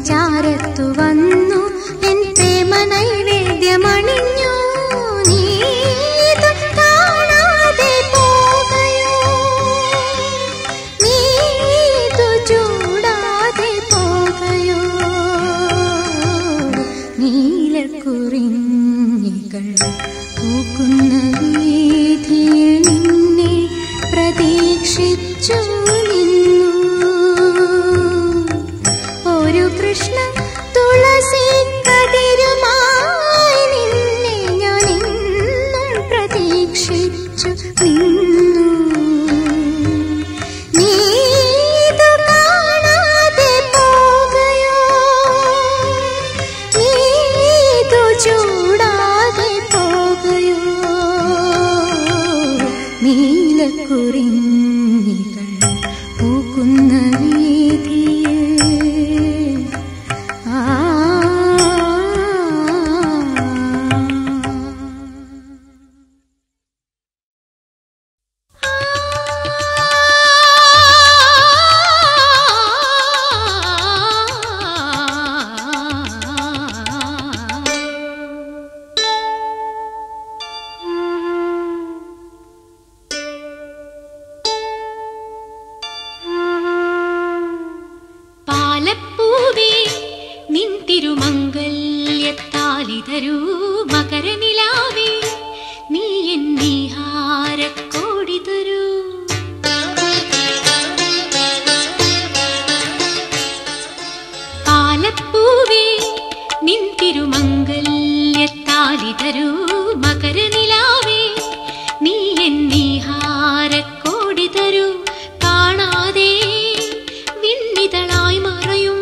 ചാരത്തു വന്നു എൻ പ്രേമ നൈവേദ്യമണിഞ്ഞു നീ ഇത് കാണാതെ പോകയോ നീ ഇത് ചൂടാതെ പോകയോ നീലക്കുറിഞ്ഞികൾ പൂക്കുന്ന വീതിയിൽ നിന്നെ പ്രതീക്ഷിച്ചു നിന്നു ഒരു കൃഷ്ണ തുളസി കതിരുമായി നിന്നെ ഞാൻ എന്നും പ്രതീക്ഷിച്ചു നിന്നു നീ ഇത് കാണാതെ പോകയോ നീ ഇത് ചൂടാതെ പോകയോ നീലക്കുറിഞ്ഞികൾ പൂക്കുന്ന വീതിയിൽ ആ പാലപ്പൂവേ നിൻ തിരുമംഗല്യത്താലിതരൂ മകരനിലാവേ നീ എന്നീഹാരക്കോടി തരൂ പാലപ്പൂവേ നിൻ തിരുമംഗല്യത്താലിതരൂ മകരനിലാവേ നീ എന്നീഹാരക്കോടി തരൂ കാണാതെ വിണ്ണിതളായി മറയും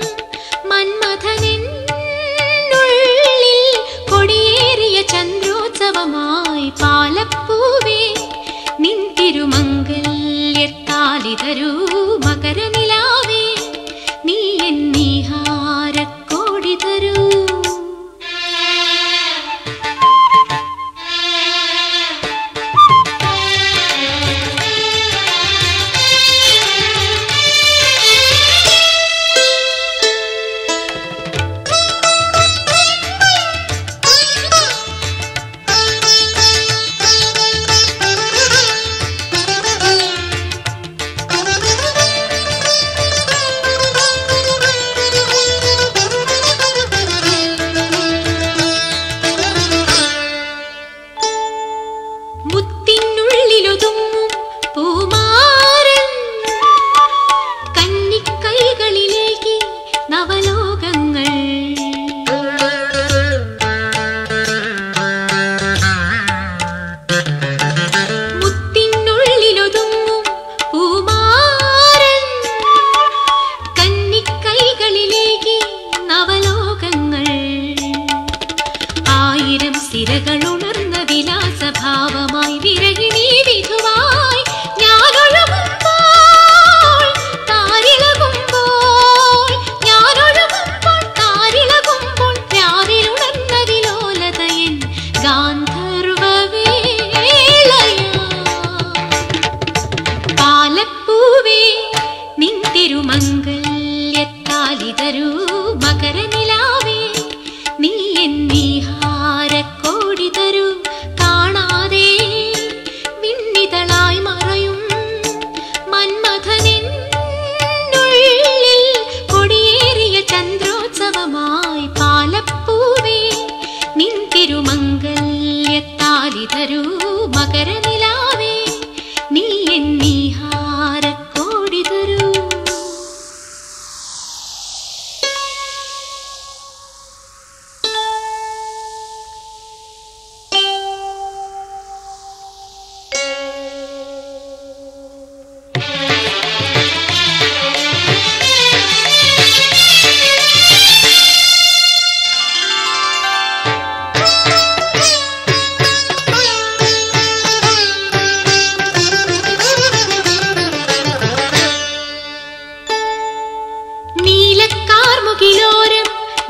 മന്മഥനുള്ളിൽ കൊടിയേറിയ ചന്ദ്രോത്സവമായി പാലപ്പൂവേ നിൻ തിരുമംഗല്യത്താലിതരൂ മകരനിലാവേ നീ എന്നീഹാരക്കോടി തരൂ മുത്തിനുള്ളിലൊതുങ്ങും പൂമാരൻ കന്നിക്കൈകളിലേക്ക് നവലോകങ്ങൾ മുത്തിനുള്ളിലൊതുങ്ങും പൂമാരൻ കന്നിക്കൈകളിലേക്ക് നവലോകങ്ങൾ ആയിരം സിരകളുണർന്ന വിലാസഭാവമായി വിരകിണി വിധുവായി ഞാനൊഴുകുമ്പോൾ താരിളകുമ്പോൾ ഞാനൊഴുകുമ്പോൾ താരിളകുമ്പോൾ രാവിലുണർന്ന വിലോലതയൻ ഗാന്ധർവവേളയാ പാലപ്പൂവേ നിൻ തിരുമംഗല്യത്താലിതരൂ മകരനിലാവേ നീ എന്നീഹാരക്കോടി തരൂ കാണാതെ വിണ്ണിതളായി മറയും മന്മഥനുള്ളിൽ കൊടിയേറിയ ചന്ദ്രോത്സവമായി പാലപ്പൂവേ നിൻ തിരുമംഗല്യത്താലിതരൂ മകരനിലാവേ നീ എന്നീഹാരക്കോടി തരൂ നീലക്കാർമുകിലോരം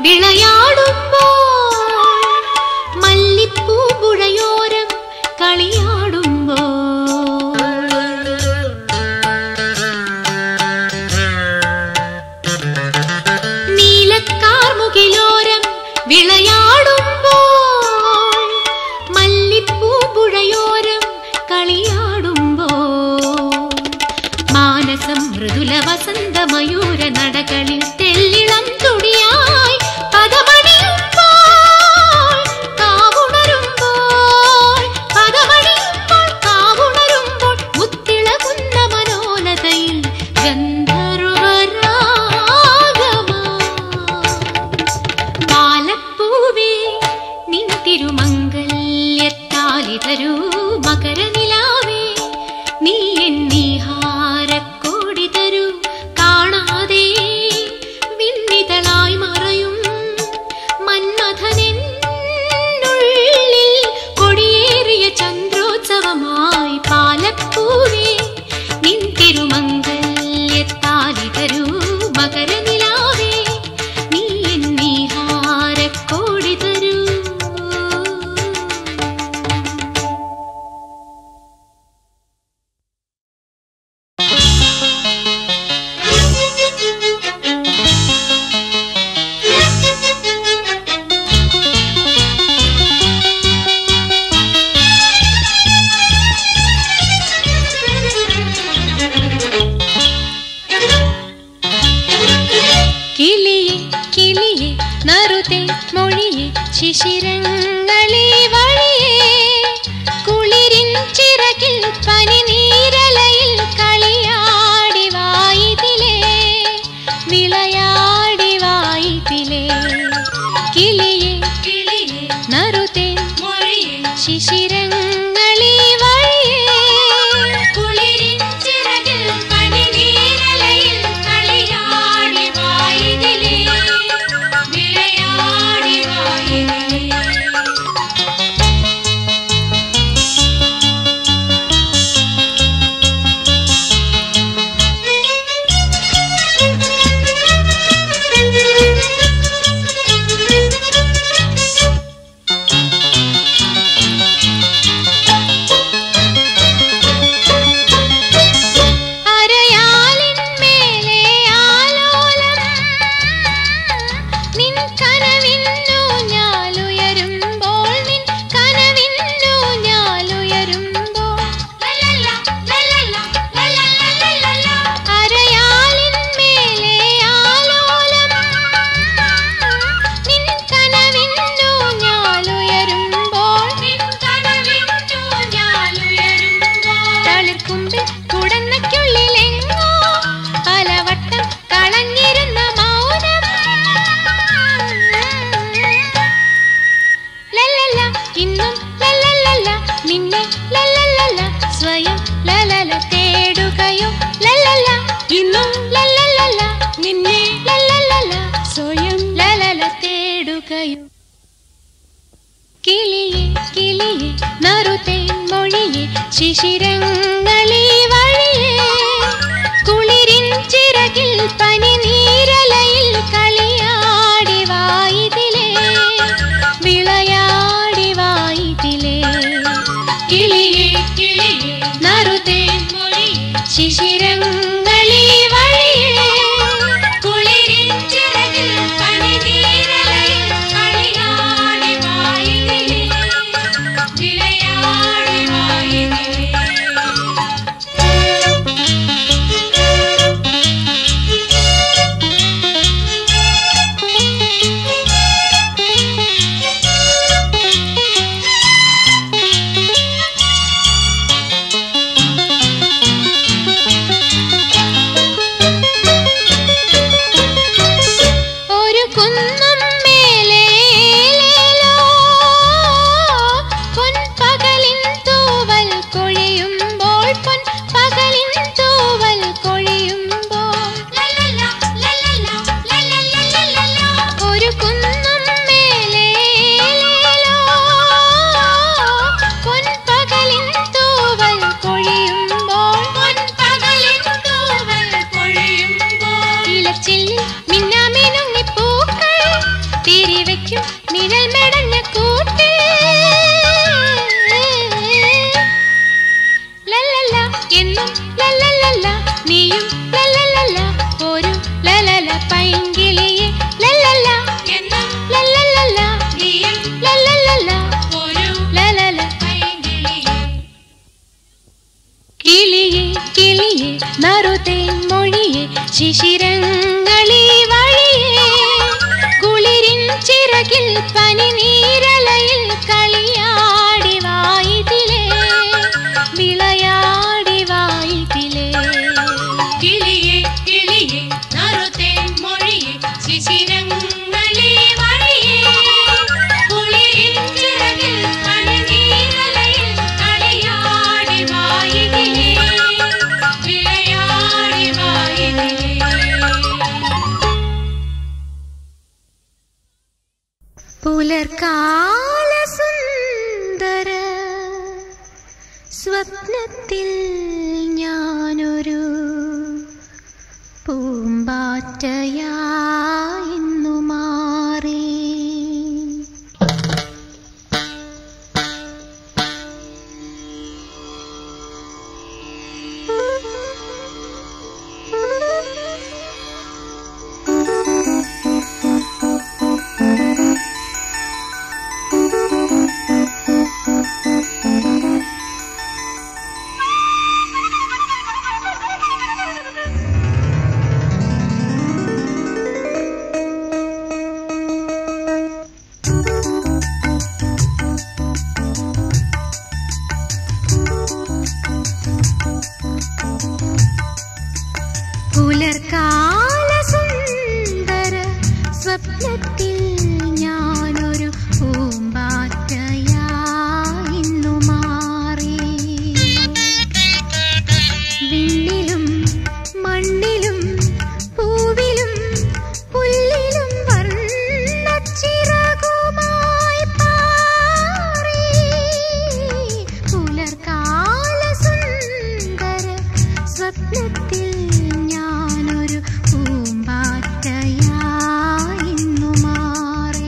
വിളയാടുമ്പോൾ മല്ലിപ്പൂമ്പുഴയോരം കളിയാടുമ്പോൾ നീല കാർമുകിലോരം വിളയാടുമ്പോൾ മല്ലിപ്പൂമ്പുഴയോരം കളിയാടുമ്പോൾ മാനസം മൃദുല വസന്ത മയൂര നടകളിൽ തെല്ലിളം തുടിയായി പദമണിയുമ്പോൾ കാവുണരുമ്പോൾ പദമണിയുമ്പോൾ കാവുണരുമ്പോൾ മുത്തിളകുന്ന മനോലതയിൽ ഗന്ധർവരാഗമാ പാലപ്പൂവേ നിൻ തിരുമംഗല്യത്താലി തരൂ മകരനിലാവേ നീ എന്നീഹാരക്കോടി തരൂ കാണാതെ വിണ്ണിതളായി മറയും മന്മഥനെന്നുള്ളിൽ കൊടിയേറിയ ചന്ദ്രോത്സവമായി പാലപ്പൂവേ നിൻ തിരുമംഗല്യത്താലി തരൂ മകരനിലാവേ നീ എന്നീഹാരക്കോടി തരൂ കിളിയെ കിളിയെ നറുതെ മൊഴിയെ ശിശിരങ്ങളെ വഴിയേ കുളിരിൻ ചിറകിൽ പനിനീരലയിൽ കളിയാടി വായിതിലേ വിളയാടി വായിതിലേ കിളിയെ കിളിയെ നറുതെ മൊഴിയെ ശിശിരങ്ങളെ വഴിയേ കുളിരിൻ ചിറകിൽ പനിനീരലയിൽ കളിയാടി വായിതിലേ വിളയാടി വായിതിലേ അരയാലിന്മേലെ ആലോലം നിൻ കനവിന്നു ഞാലുയരുമ്പോൾ നിൻ കനവിന്നു ഞാലുയരുമ്പോൾ അരയാലിന്മേലെ ആലോലം നിൻ കനവിന്നു ഞാലുയരുമ്പോൾ നിൻ കനവിന്നു ഞാലുയരുമ്പോൾ തളിർക്കുമ്പിൽ കുടന്നയ്ക്കുള്ളിലെങ്ങോ പലവട്ടം കളഞ്ഞിരുന്ന മൗനം ലല്ലല്ല ഇന്നും ലല്ലല്ലല്ല നിന്നെ ലല്ലല്ലല്ല സ്വയം ലലല തേടുകയോ ലല്ലല്ല ഇന്നും ലല്ലല്ലല്ല നിന്നെ ലല്ലല്ലല്ല സ്വയം ലലല തേടുകയോ കിളിയെ കിളിയെ നറുതേൻ മൊഴിയെ ശിശിരങ്ങളെ വഴിയേ കുളിരിൻ ചിറകിൽ പനിനീരലയിൽ കളിയാടി വായിതിലേ വിളയാടി വായിതിലേ കിളിയെ കിളിയെ നറുതേൻ മൊഴിയെ ശിശിരങ്ങളെ വഴിയേ കുളിരിൻ ചിറകിൽ പനിനീരലയിൽ കളിയാടി വായിതിലേ വിളയാടി വായിതിലേ ഒരു കുന്നം മേലേലേലോ പൊൻപകലിൻ തൂവൽ കൊഴിയുമ്പോൾ പൊൻപകലിൻ തൂവൽ കൊഴിയുമ്പോൾ ഒരു കുന്നം മേലേലേലോ പൊൻപകലിൻ തൂവൽ കൊഴിയുമ്പോൾ പൊൻപകലിൻ തൂവൽ കൊഴിയുമ്പോൾ ഇലച്ചില്ലിൽ മിന്നാമിനുങ്ങി പൂക്കൾ തിരിവയ്ക്കും നിഴൽ മെടഞ്ഞ കൂട്ടിൽ ലല്ലല്ല എന്നും ലല്ലല്ലല്ല നീയും ലല്ലല്ലല്ല ഒരു ലലല പൈങ്കിളിയെ ലല്ലല്ല എന്നും ശിശിരങ്ങളീ വഴിയേ കുളിരിൻ ചിറകിൽ പനിനീരലയിൽ കളിയാടി വായിതിലേ വിളയാടി വായിതിലേ കിളിയേ കിളിയേ നറുതേൻ മൊഴിയേ ശിശിരങ്ങളീ വഴിയേ കുളിരിൻ ചിറകിൽ പനിനീരലയിൽ കളിയാടി വായിതിലേ വിളയാടി വായിതിലേ പുലർക്കാല സുന്ദര സ്വപ്നത്തിൽ ഞാനൊരു പൂമ്പാറ്റയായിന്നു മാറി പുലർക്കാല സുന്ദര സ്വപ്നത്തിൽ ഞാനൊരു പൂമ്പാറ്റയായിന്നു മാറി വിണ്ണിലും മണ്ണിലും പൂവിലും പുല്ലിലും വർണ്ണച്ചിറകുമായി പാറി പുലർക്കാല സുന്ദര സ്വപ്നത്തിൽ ഞാനൊരു പൂമ്പാറ്റയായിന്നു മാറി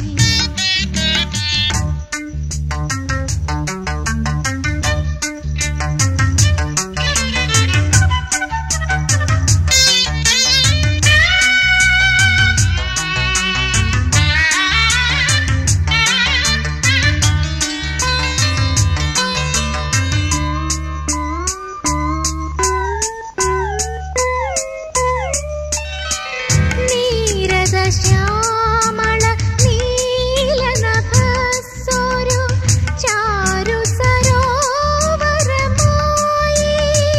നീരദശ്യാമള നീലനഭസ്സൊരു ചാരു സരോവരമായി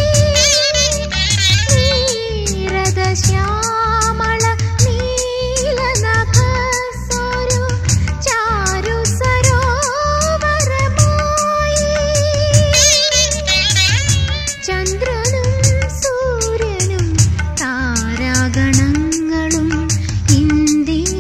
നീരദശ്യാമള നീലനഭസ്സൊരു ചാരു സരോവരമായി ചന്ദ്രനും സൂര്യനും താരാഗണങ്ങളും ഇന്ദിവരങ്ങളായി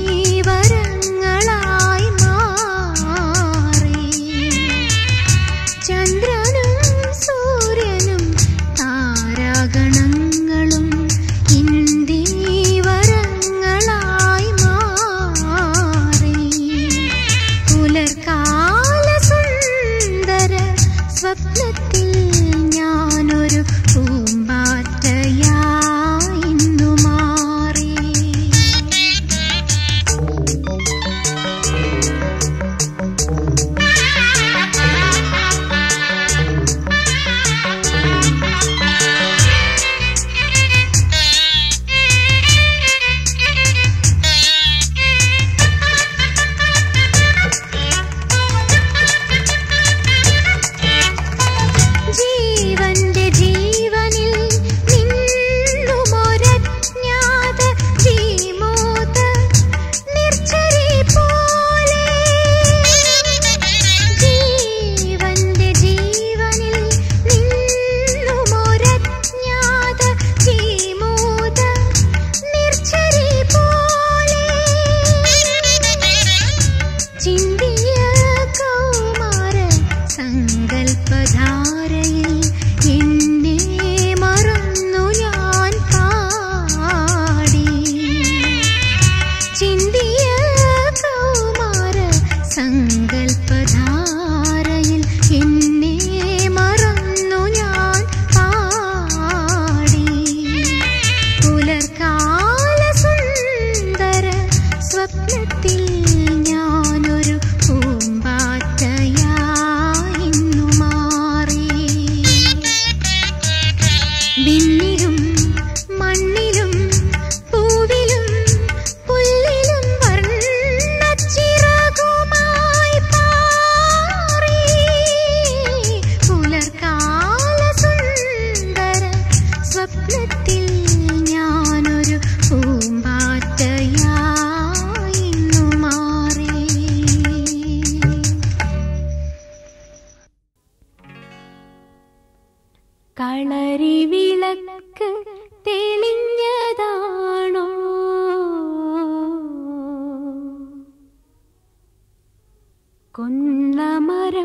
കൊന്നമരം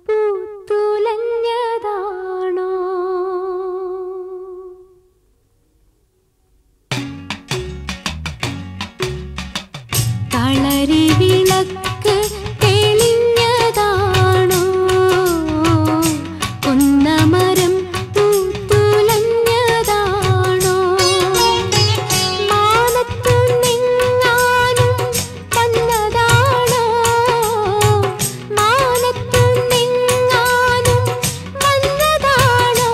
പൂത്തുലഞ്ഞതാണോ കളരി വിളക്ക് തെളിഞ്ഞതാണോ കുന്നമരം പൂത്തുലഞ്ഞതാണോ മാനത്തു നിങ്ങാനും വന്നതാണോ മാനത്തു നിങ്ങാനും വന്നതാണോ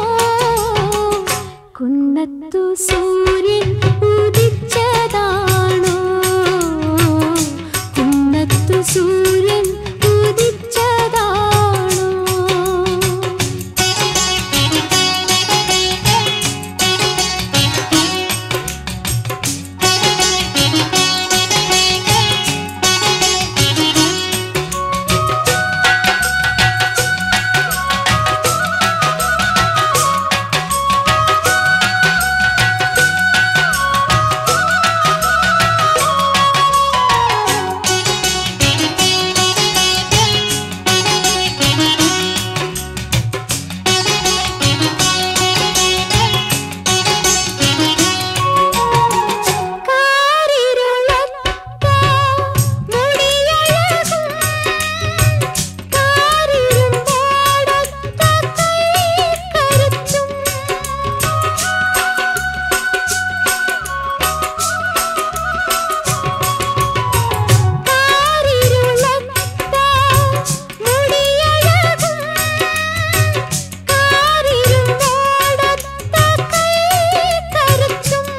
കുന്നത്തു സൂര്യൻ ഉദിച്ചതാണോ കുന്നത്തു സൂര്യൻ ഉദിച്ചതാണോ കാരിരുളത്ത മുടിയഴകും കാരിരുമ്പോടൊത്ത കൈക്കരുത്തും കാരിരുളത്ത മുടിയഴകും കാരിരുമ്പോടൊത്ത കൈക്കരുത്തും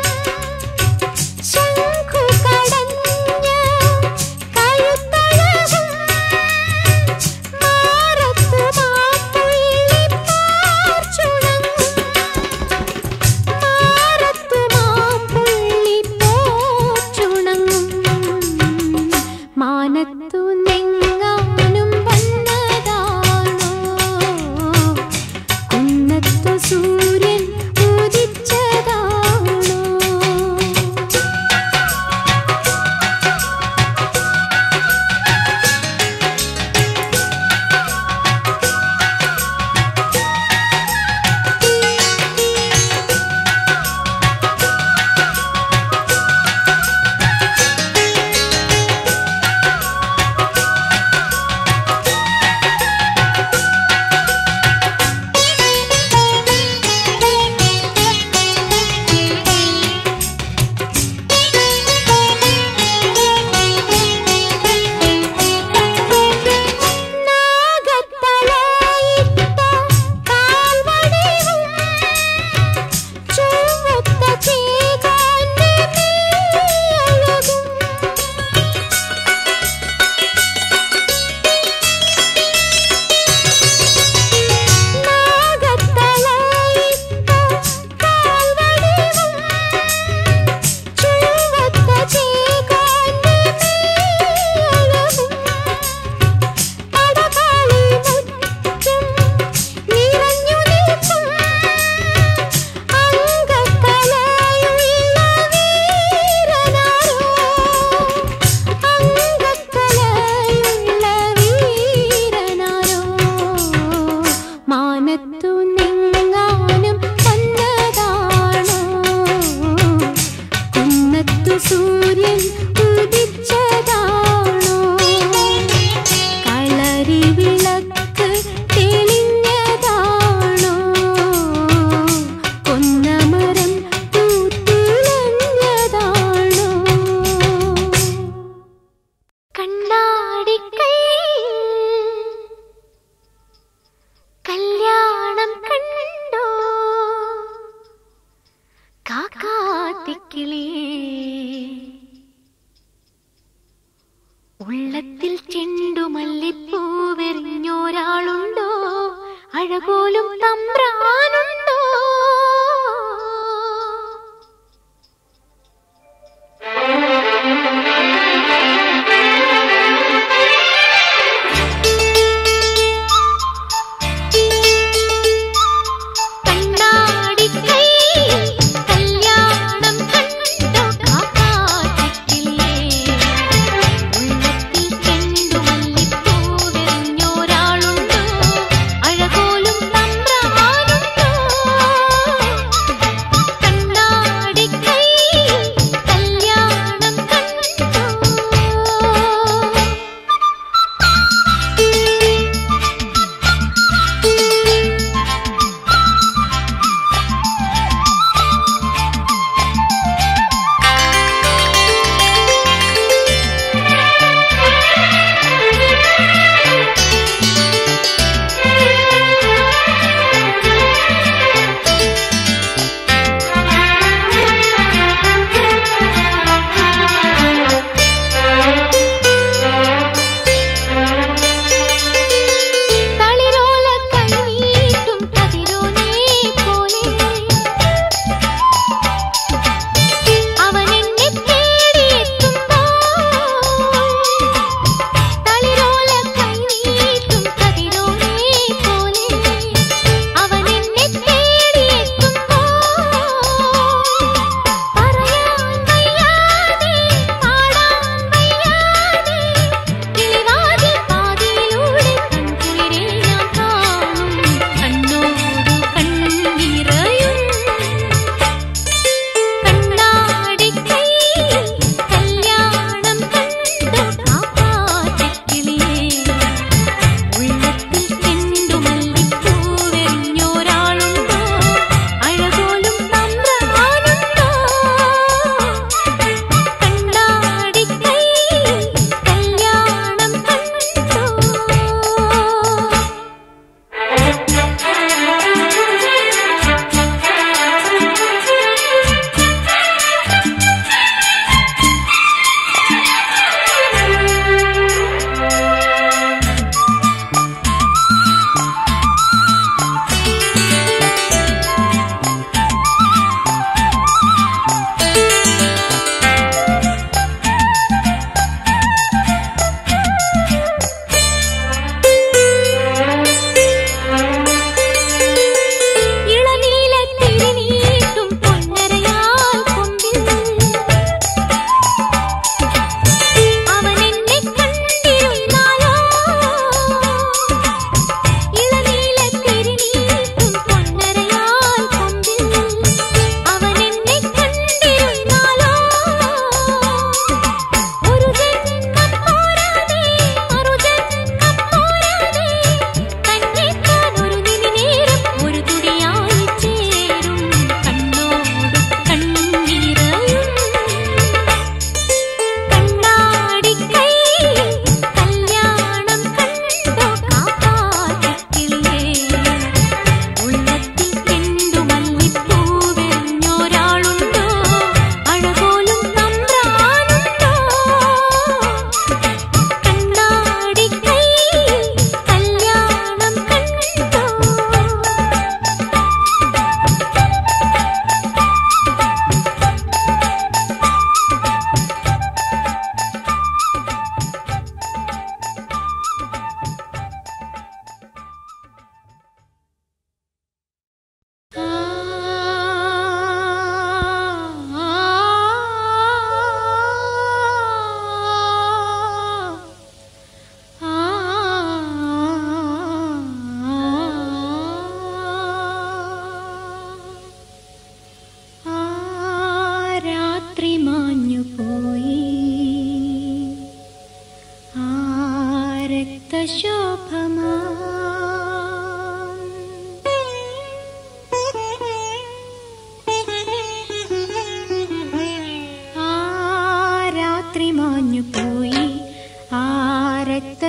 ശംഖു കടഞ്ഞ കഴുത്തഴകും മാറത്തു മാപ്പുള്ളി പോർച്ചുണങ്ങും മാറത്തു മാപ്പുള്ളി പോർച്ചുണങ്ങും മാനത്തു നെങ്ങാനും വന്നതാണോ കുന്നത്തു സൂര്യൻ ഉദിച്ചതാണോ നാഗത്തലയിട്ട കാൽവടിവും ചുവത്ത ചീകാന്റെ നീയഴകും നാഗത്തലയിട്ട കാൽവടിവും ചുവത്ത ചീകാന്റെ നീയഴകും പടകാളി മുറ്റും നിറഞ്ഞു നിൽക്കും അംഗക്കലയുള്ള വീരനാരോ അംഗക്കലയുള്ള വീരനാരോ മാനത്തു നിങ്ങാനും വന്നതാണോ കുന്നത്തു സൂര്യൻ ഉദിച്ചതാണോ കളരി വിളക്ക് തെളിഞ്ഞതാണോ കൊന്നമരം പൂത്തുലഞ്ഞതാണോ കണ്ണാടിക്കൈ കല്യാണം കണ്ടോ കാക്കാത്തിക്കിളി ഉള്ളത്തിൽ ചെണ്ടുമല്ലിപ്പൂവെറിഞ്ഞൊരാളുണ്ടോ അഴകോലും തമ്പ്രാനുണ്ടോ കണ്ണാടിക്കൈ കല്യാണം കണ്ടോ കാക്കാത്തിക്കില്ലേ ഉള്ളത്തിൽ ചെണ്ടുമല്ലിപ്പൂവെറിഞ്ഞൊരാളുണ്ടോ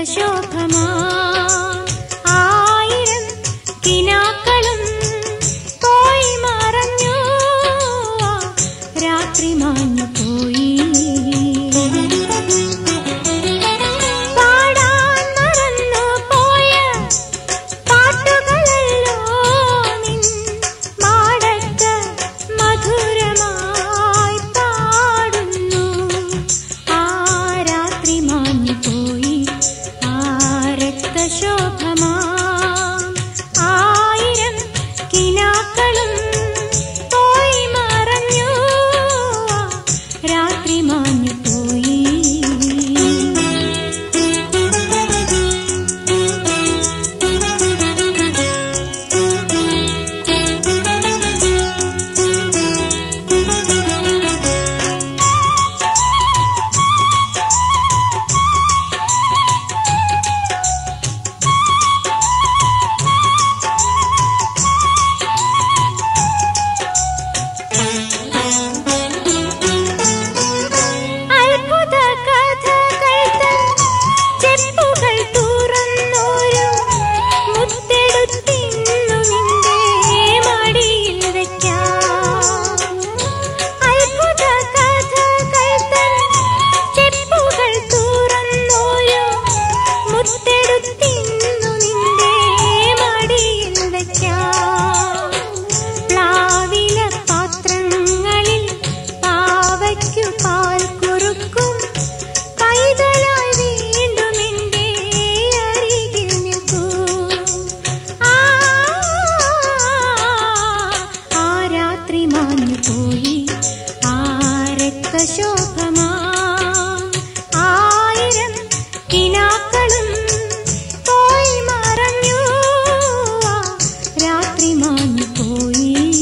രക്തശോഭമാ ആയിരം കിനാക്കളും പോയി മറഞ്ഞു ആ രാത്രി മാഞ്ഞു പോയി പാടാൻ മറന്നു പോയ പാട്ടുകളല്ലോ നിൻ മാടത്ത് മധുരമായി പാടുന്നു ആ രാത്രി മാഞ്ഞു പോയി ആ രക്തശോഭമാ ആയിരം കിനാക്കളും പോയി മറഞ്ഞു ആ രാത്രി മാഞ്ഞു പോയി അത്ഭുത കഥകൾ തൻ ചെപ്പുകൾ തുറന്നോരു മുത്തെടുത്തിന്നു നിന്റെ മടിയിൽ വയ്ക്കാം അത്ഭുത കഥകൾ തൻ ചെപ്പുകൾ തുറന്നോരു മുത്തെടുത്തിന്നു നിന്റെ മടിയിൽ വയ്ക്കാം പ്ലാവില പാത്രങ്ങളിൽ പാവയ്ക്കു പാൽ കുറുക്കും പൈതലായി വീണ്ടും എന്റെ അരികിൽ നിൽക്കൂ ആ ആ രാത്രി മാഞ്ഞു പോയി ആ രക്തശോഭമാ ആയിരം കിനാക്കളും പോയി മറഞ്ഞു ആ രാത്രി മാഞ്ഞു പോയി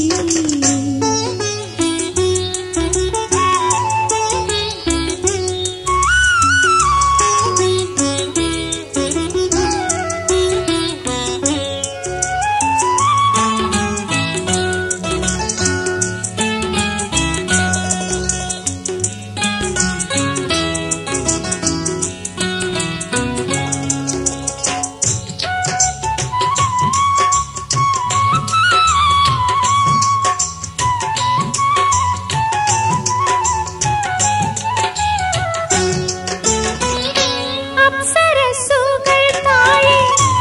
അപ്സരസുകൾ താഴെ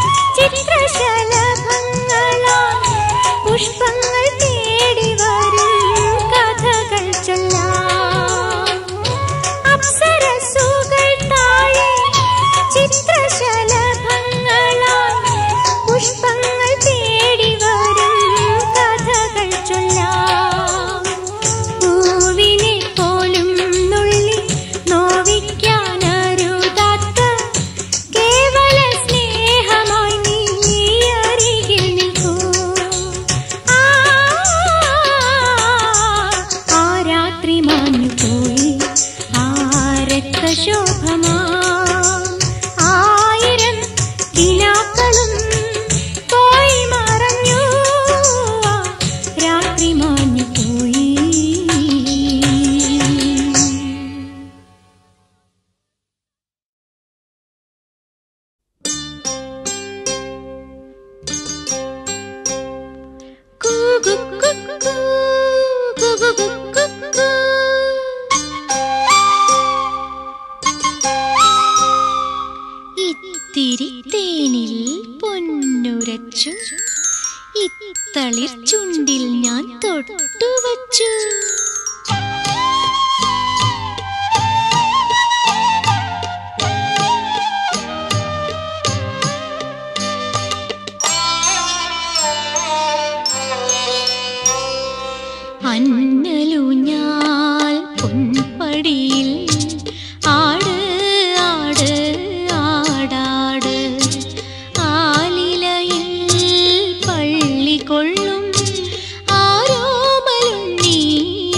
ചിത്രശലഭങ്ങളാൽ പുഷ്പങ്ങൾ തേടി വരും കഥകൾ ചൊല്ലാം അപ്സരസുകൾ താഴെ ചിത്രശലഭങ്ങളാൽ പുഷ്പങ്ങൾ തേടി വരും കഥകൾ ചൊല്ലാം പൂവിനെ പോലും നുള്ളി നോവിക്കാനരുതാത്ത കേവല സ്നേഹമായി നീ അരികിൽ നിൽക്കൂ ആ ആ രാത്രി മാഞ്ഞു പോയി ആ രക്തശോഭമാ ആയിരം കിനാക്കളും പോയി മറഞ്ഞു ആ രാത്രി മാഞ്ഞു പോയി ഇത്തിരി തേനിൽ പൊന്നുരച്ചു ഇത്തളിർ ചുണ്ടിൽ ഞാൻ തൊട്ടുവച്ചു അന്നലൂഞ്ഞാൽ പൊൻപടിയിൽ ആട് ആട് ആടാട് ആലിലയിൽ പള്ളി കൊള്ളും ആരോമലുണ്ണി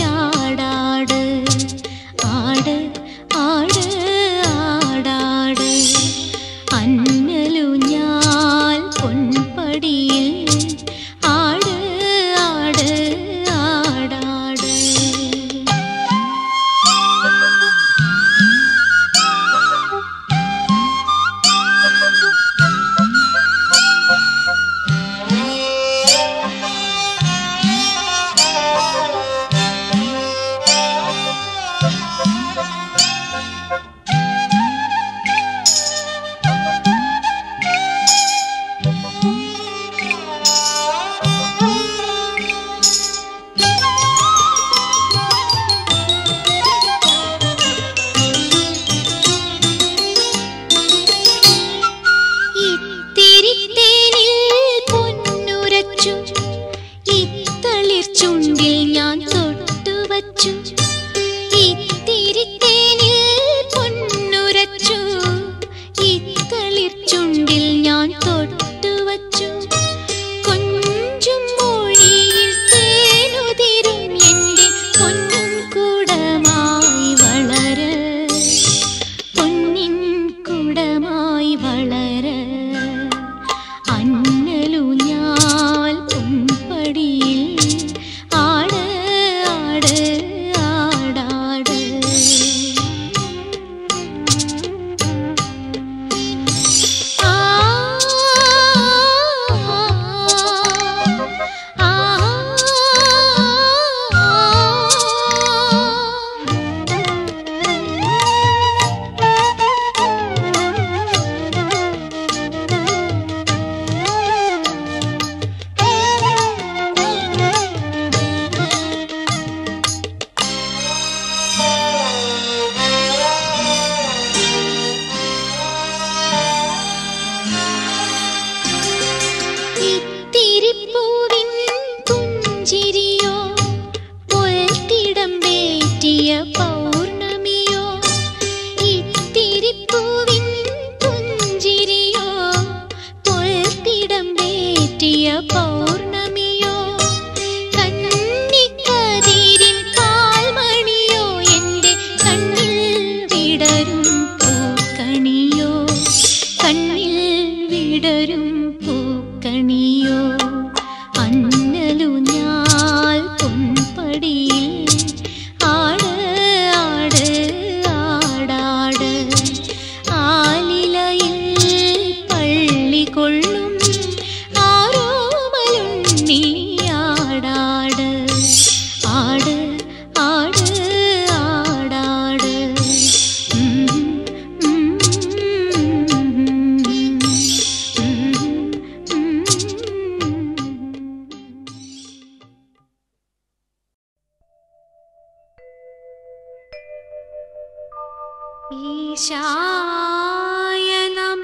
ഈശായ നമ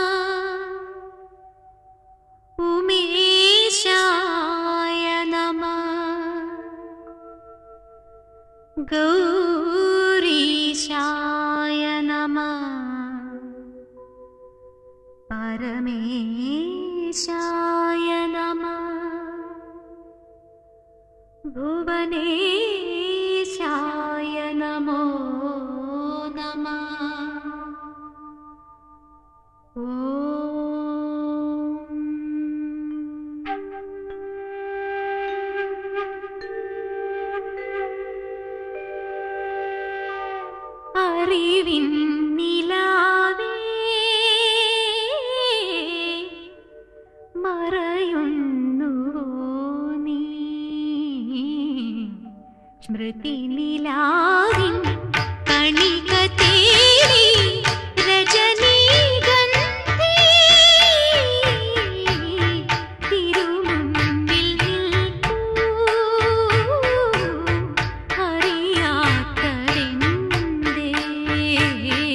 ഉമേശായ നമ ഗൗരീശായ നമ പരമേശായ നമ ഭുവനേശായ നമോ നമ അറിവിൻ നിലാവേ മറയുന്നുവോ നീ സ്മൃതി നിലാവിൻ കണിക തേടി രജനീഗന്ധി തിരുമുന്നിൽ നിൽക്കൂ അറിയാത്തതെന്തേ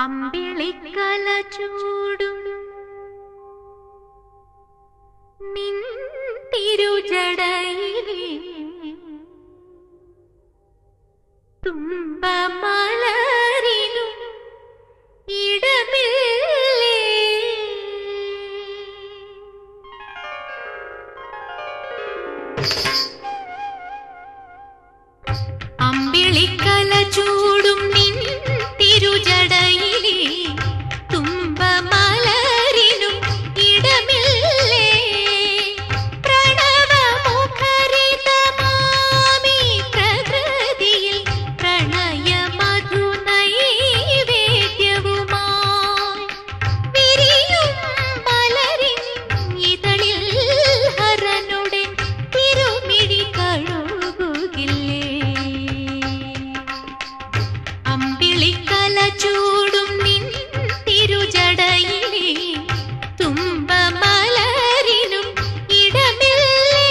അമ്പിളിക്കല ചൂടും നിൻ തിരുജടയിലേ തുമ്പമലരിനു ഇടമില്ലേ അമ്പിളിക്കല ചൂടും നിൻ തിരുജടയിലേ തുമ്പമലരിനും ഇടമില്ലേ പ്രണവമുഖരിതമാമി പ്രകൃതിയിൽ പ്രണയമധുനൈവേദ്യവുമായി വിരിയും മലരിൻ ഇതളിൽ ഹരനുടെ തിരുമിഴി കഴുകുകില്ലേ അമ്പിളിക്കല ചൂടും നിൻ തിരുജടയിലേ തുമ്പമലരിനും ഇടമില്ലേ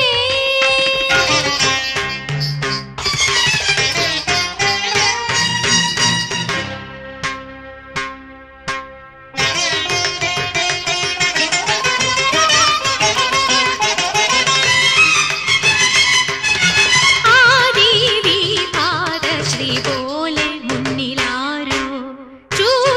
ആദിവിഭാതശ്രീ പോലെ മുന്നിലാരോ ചൂടും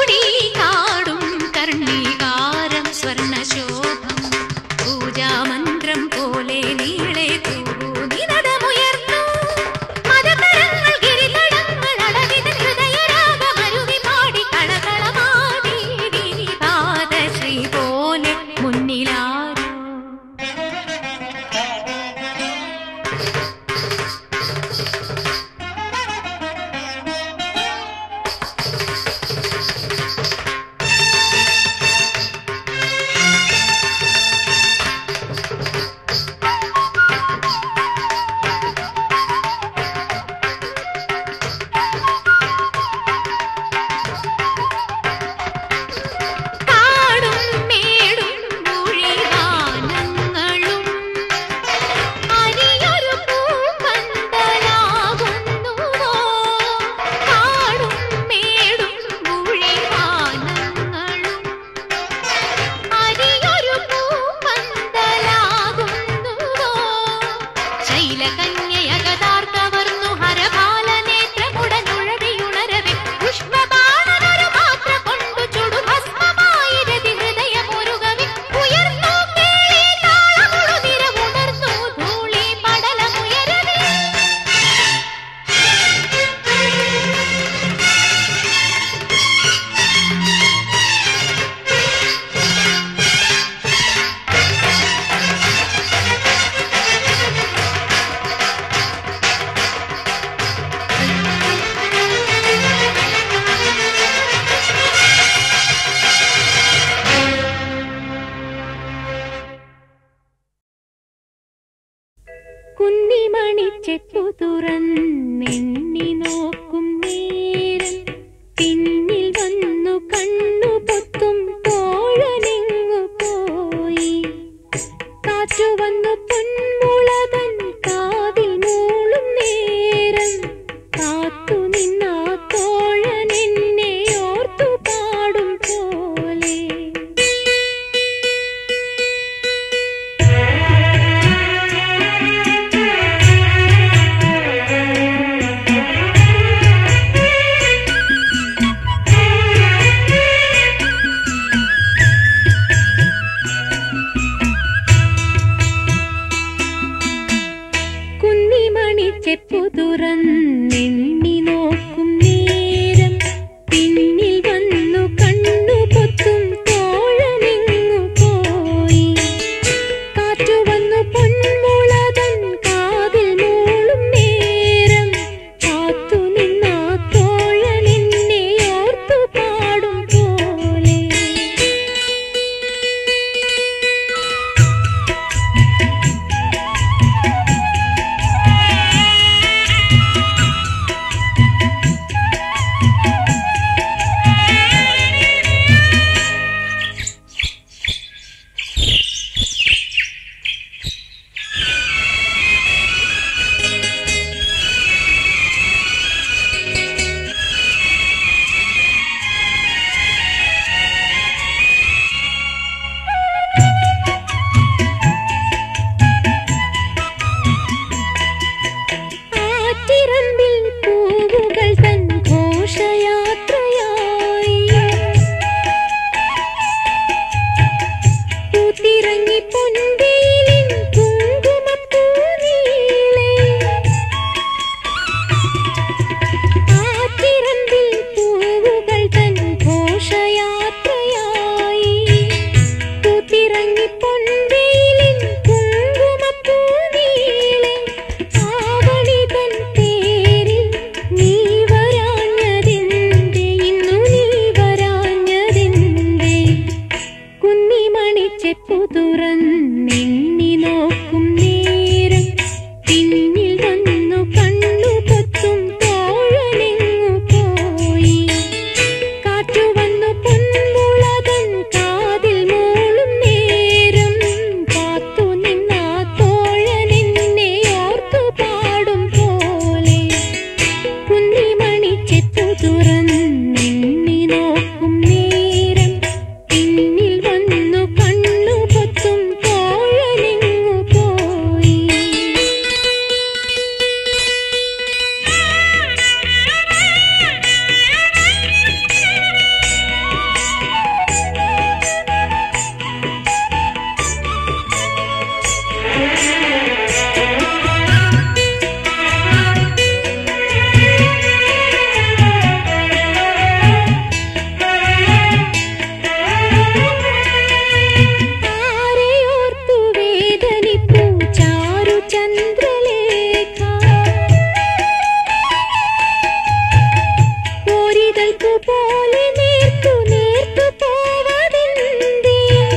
പോലെ നേർത്തു നേർത്തു പോവതെന്തേ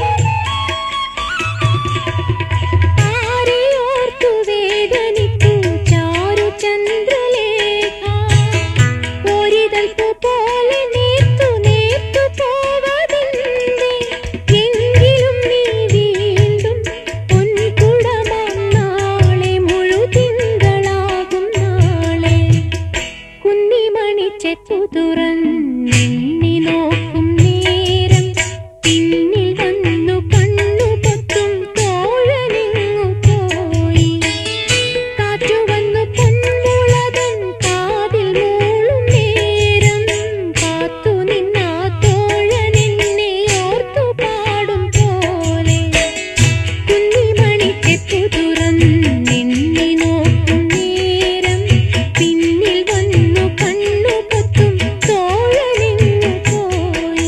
ആരെയോർത്തു വേദനിപ്പു ചാരു ചന്ദ്രലേഖ ഒരിതൽപ്പു പോലെ നേർത്തു നേർത്തു പോവതെന്തേ എങ്കിലും നീ വീണ്ടും പൊൻകുടമാം നാളെ മുഴുതിങ്കളാകും നാളെ കുന്നിമണി ചെപ്പു തുറന്നെണ്ണി നോക്കും നേരം പിന്നിൽ വന്നു കണ്ണു പൊത്തും തോഴനിങ്ങു പോയി കാറ്റു വന്നു പൊന്മുളകൻ കാതിൽ മൂളും നേരം കാത്തു നിന്നാ തോഴനെന്നെ ഓർത്തു പാടും പോലെ കുഞ്ഞിമണി ചെപ്പു തുറന്നെണ്ണി നോക്കും നേരം പിന്നിൽ വന്നു കണ്ണു പൊത്തും തോഴനിങ്ങു പോയി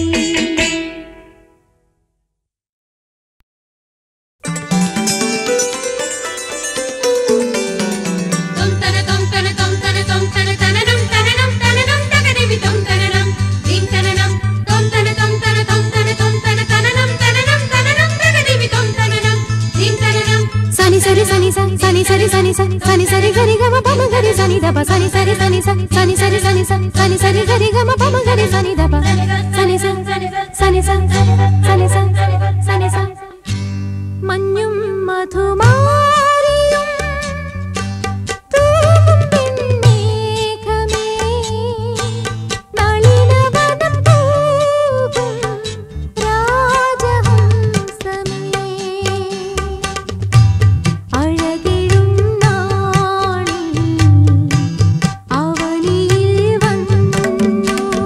തൊം തന തൊം തന തൊം തന തൊം തന തനനം തനനം തനനം തകദിവി തൊം തനനം ദിം തനനം തൊം തന തൊം തന തൊം തന തൊം തന തനനം തനനം തനനം തകദിവി തൊം തനനം ദിം തനനം సని సరి సని స సని సరి సని స సని సరి గరి గమ పమ గరి సని దప సని సరి సని స సని సరి సని స సని సరి గరి గమ పమ గరి సని దప సని స సని స సని స సని స മഞ്ഞും മധുമാരിയും തൂകും പെൺമേഘമേ, നളിനവനം തൂകും രാജഹംസമേ അഴകിഴും നാളിൽ അവനിയിൽ വന്നു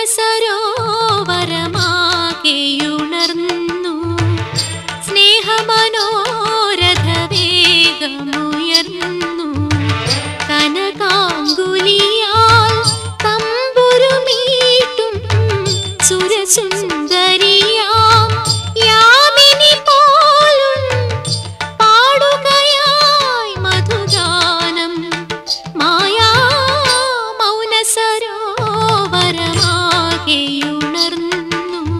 സരോവരമാകെയുണർന്നു സ്നേഹമനോരഥവേഗമുയർന്നു കനകാങ്കുലിയാൽ തമ്പുരുമീട്ടും സുരസുന്ദരിയാം യാമിനി പോലും പാടുകയായി മധുഗാനം മായാ മൗന സരോവരമാകെയുണർന്നു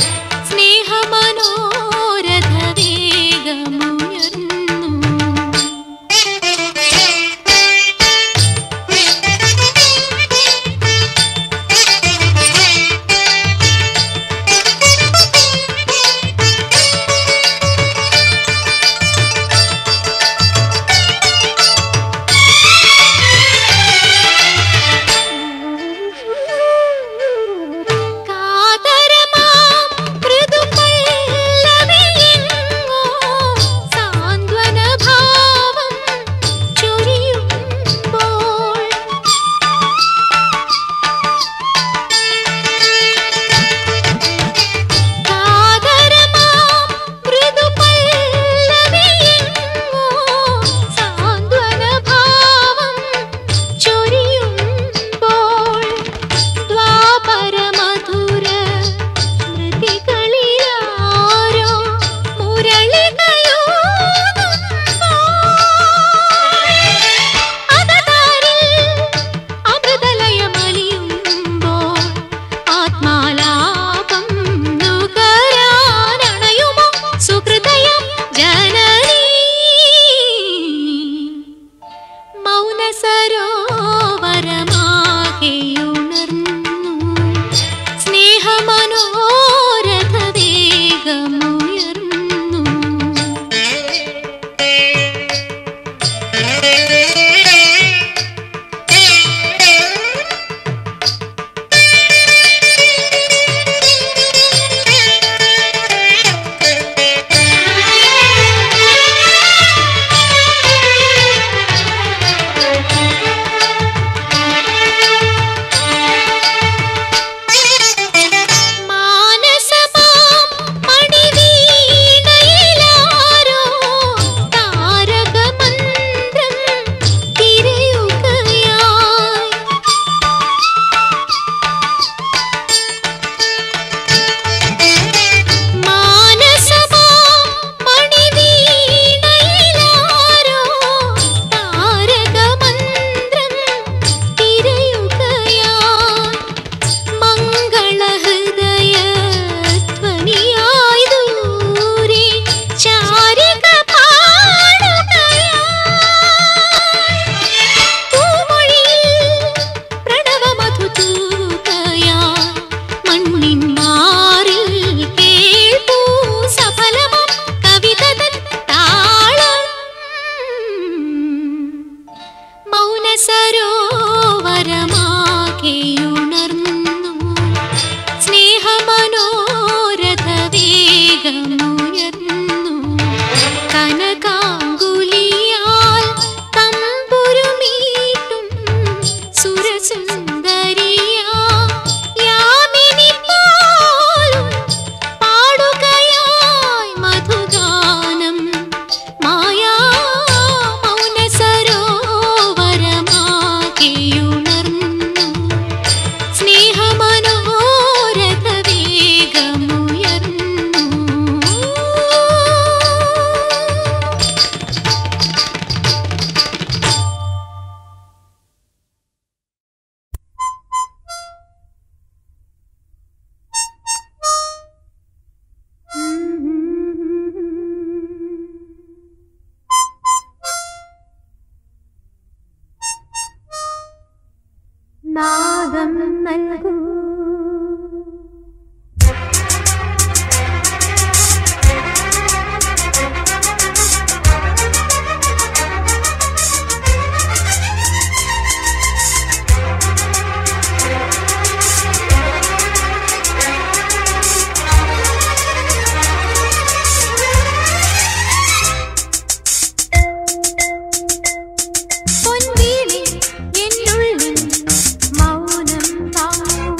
സ്നേഹമനോരഥ വേഗമുയർന്നു കാതരമാം മൃദുപല്ലവിയെങ്ങോ സാന്ത്വനഭാവം ചൊരിയുമ്പോൾ കാതരമാം മൃദുപല്ലവിയെങ്ങോ സാന്ത്വനഭാവം ചൊരിയുമ്പോൾ ദ്വാപരമധുര സ്മൃതികളിലാരോ അമൃതലയമലിയുമ്പോൾ ആത്മാലാപം നുകരാനണയുമോ സുഹൃദയം ജനനീ മൗന സരോവരമാകെയുണർന്നു സ്നേഹമനോരഥ വേഗമുയർന്നു മാനസമാം മണിവീണയിലാരോ താരകമന്ത്രം തിരയുകയായി മാനസമാം മണിവീണയിലാരോ താരകമന്ത്രം തിരയുകയായി മംഗളഹൃദയധ്വനിയായി ദൂരെ ചാരിക പാടുകയായി പൂമൊഴിയിൽ പ്രണവമധു തൂകുകയായി മണ്ണിൻ മാറിൽ കേൾപ്പൂ സഫലമാം കവിതതൻ താളം മൗന സരോവരമാകെയുണർന്നു സ്നേഹമനോരഥ വേഗമുയർന്നു കനകാങ്കുലിയാൽ തമ്പുരുമീട്ടും സുരസുന്ദരിയാ യാമിനി പോലും പാടുകയായി മധുഗാനം മായാ മൗന സരോവരമാകെയുണർന്നു സ്നേഹമനോരഥ വേഗമുയർന്നു നാദം നൽകൂ പൊൻവീണി എന്നുള്ളിൽ മൗനം താങ്ങൂ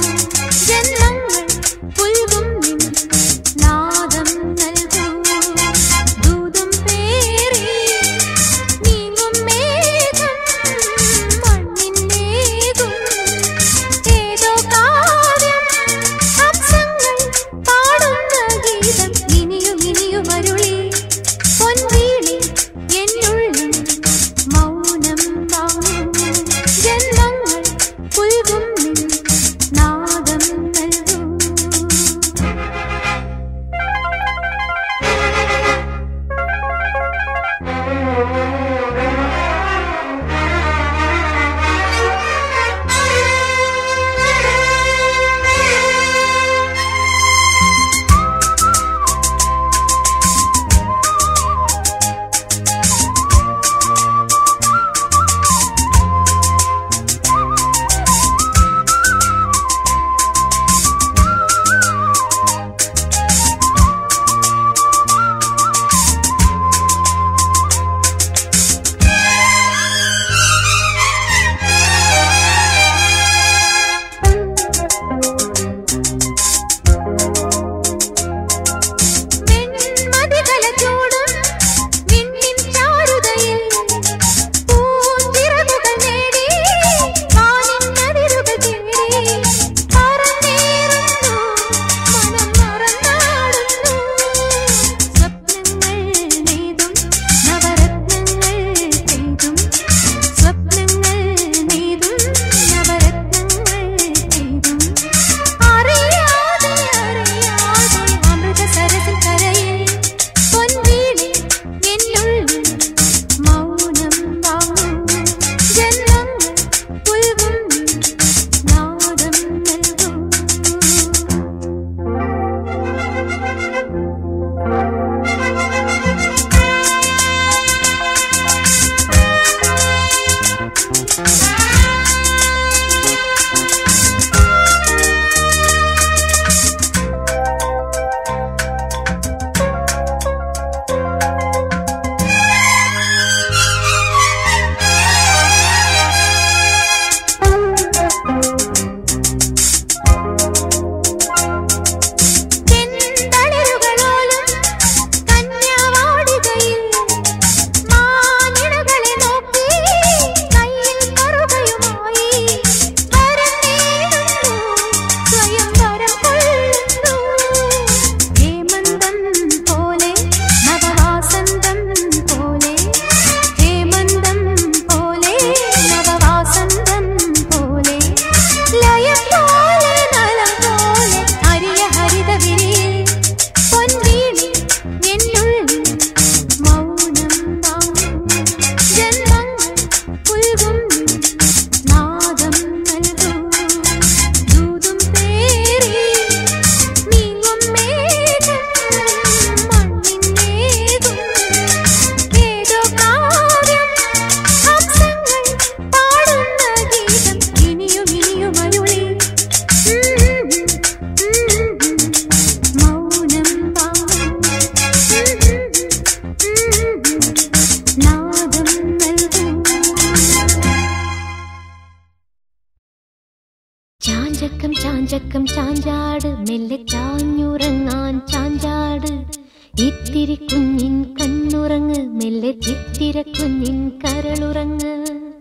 ചാഞ്ചക്കം ചാഞ്ചക്കം ചാഞ്ചാട് മെല്ലെ ചാഞ്ഞുറങ്ങാൻ ചാഞ്ചാട് ഇത്തിരി കുഞ്ഞിൻ കണ്ണുറങ്ങ് മെല്ലെ ചിത്തിര കുഞ്ഞിൻ കരളുറങ്ങ്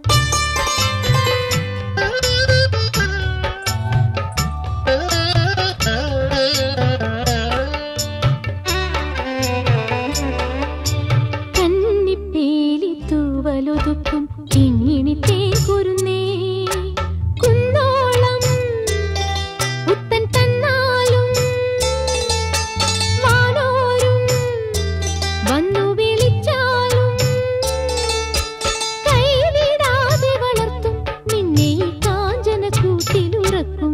കന്നിപ്പേലി തൂവലൊതുക്കും കിങ്ങിണി തേകുരുന്നേ കുന്നോളം പുത്തൻ തന്നാലും വാനോരും വന്നു വിളിച്ചാലും കൈവിടാതെ വളർത്തും നിന്നെ ഈ കാഞ്ചന കൂട്ടിലുറക്കും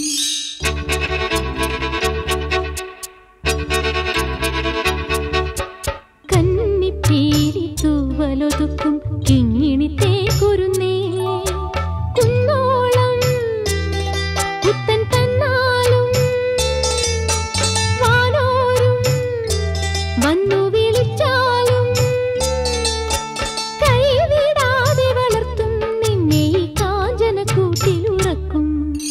കന്നിപ്പീലി തൂവലൊതുക്കും കിങ്ങിണി തേകുരുന്നേ കുന്നോളം പുത്തൻ തന്നാലും വാനോരും വന്നു വിളിച്ചാലും കൈവിടാതെ വളർത്തും നിന്നെ ഈ കാഞ്ചന കൂട്ടിലുറക്കും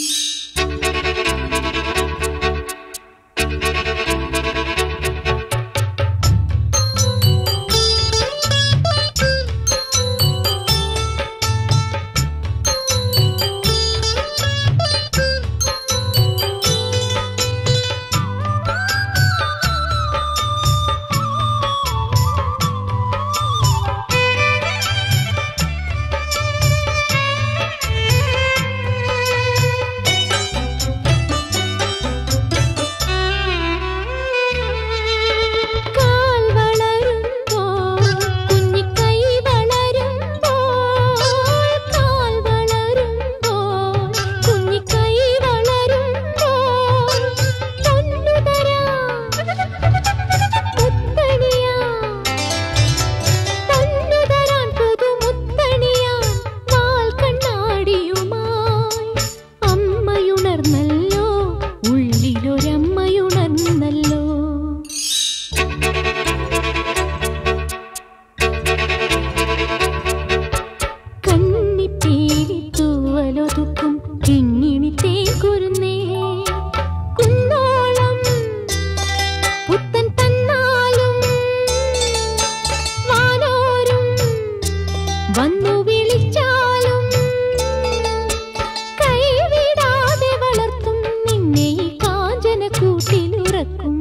കാൽ വളരുമ്പോൾ കുഞ്ഞിക്കൈ വളരുമ്പോൾ കാൽ വളരുമ്പോൾ കുഞ്ഞിക്കൈ വളരുമ്പോൾ പൊന്നുതരാ മുത്തണിയാ പൊന്നുതരാൻ പുതുമുത്തണിയാൻ വാൽ കണ്ണാടിയുമായി അമ്മയുണർന്നല്ലോ ഉള്ളിലൊരമ്മയുണർന്നല്ലോ കന്നിപ്പീലി തൂവലൊതുക്കും കിങ്ങിണി തേക്കുരുന്നേ കുന്നോളം പുത്തൻ തന്നാലും വാനോരും വന്നു വിളിച്ചാലും കൈവിടാതെ വളർത്തും നിന്നെ ഈ കാഞ്ചന കൂട്ടിലുറക്കും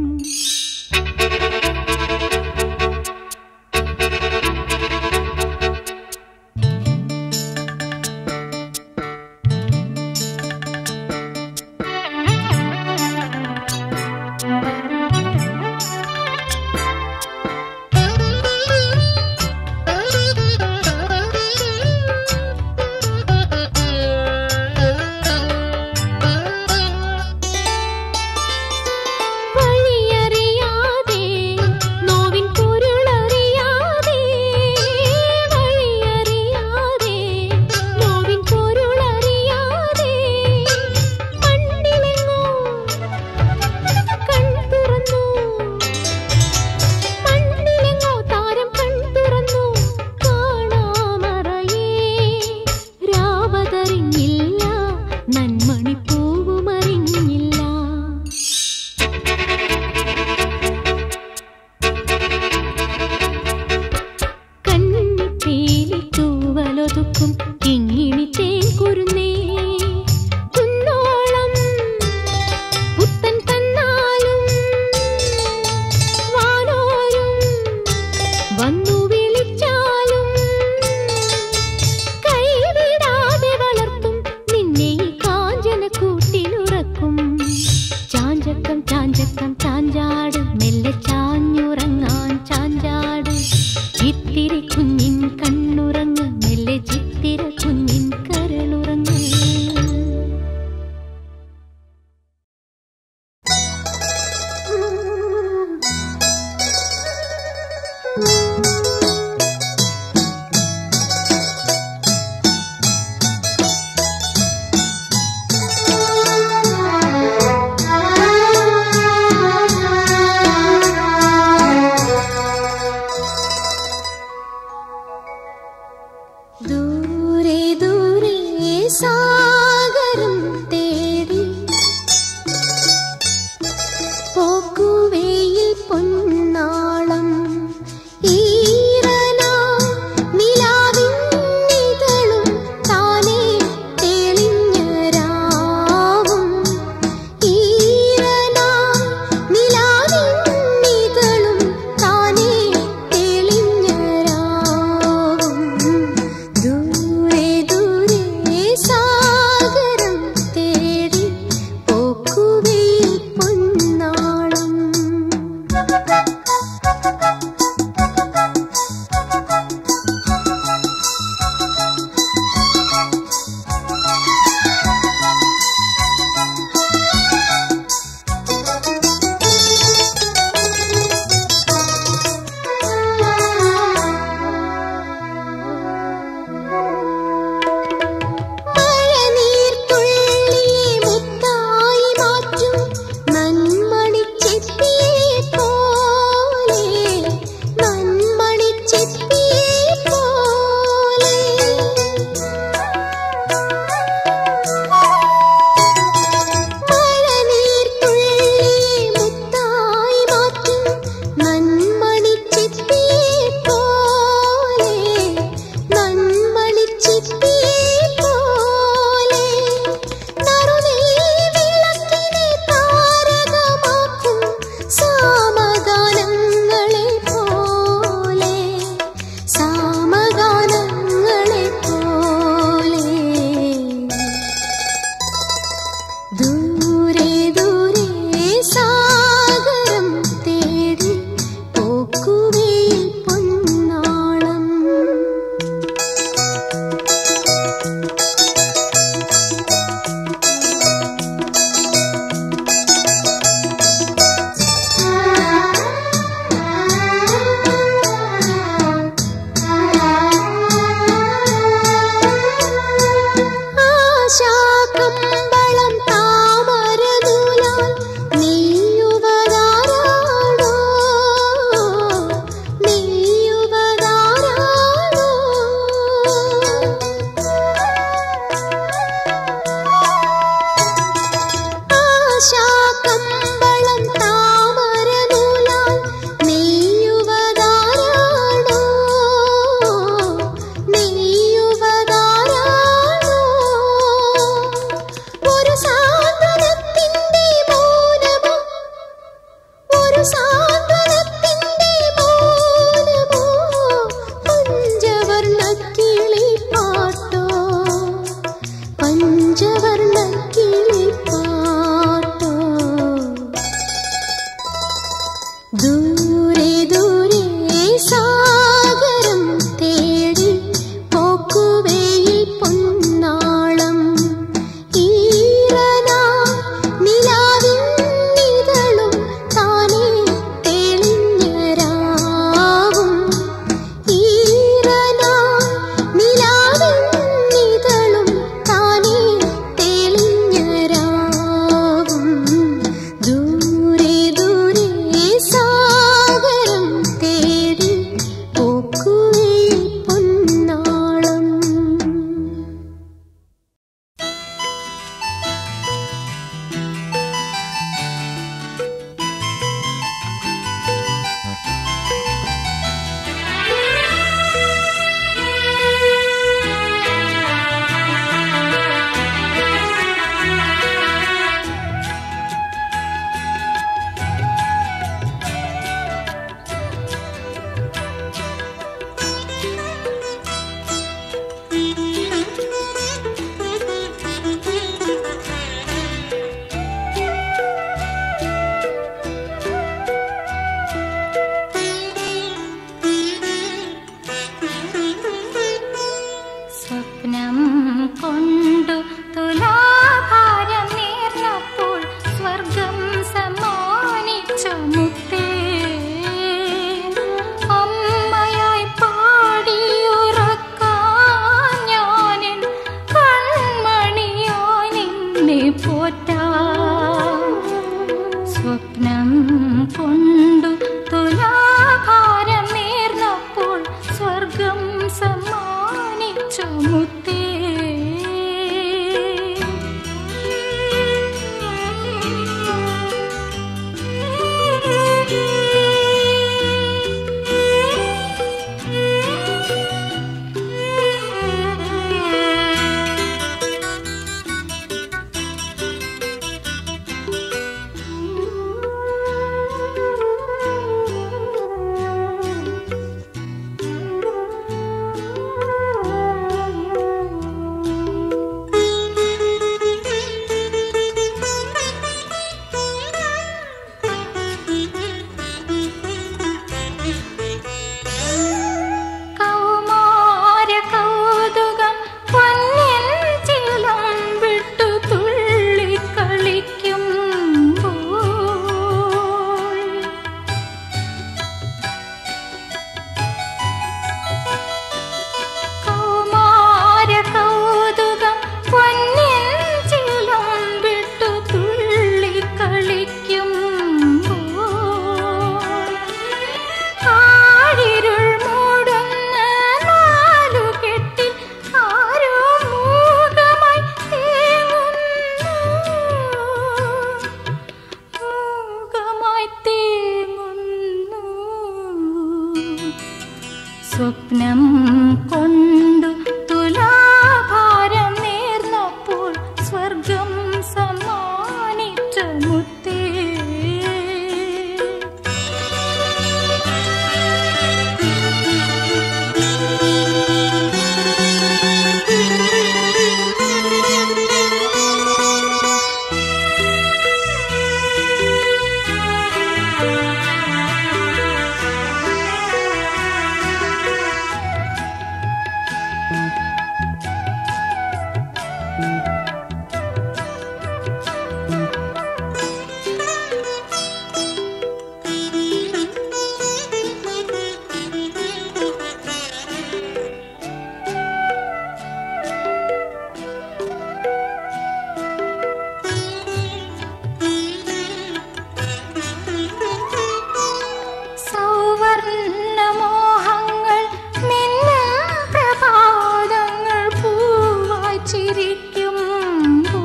സൗവർണ്ണമോഹങ്ങൾ മിന്നും പ്രഭാതങ്ങൾ പൂവായി ചിരിക്കുമ്പോൾ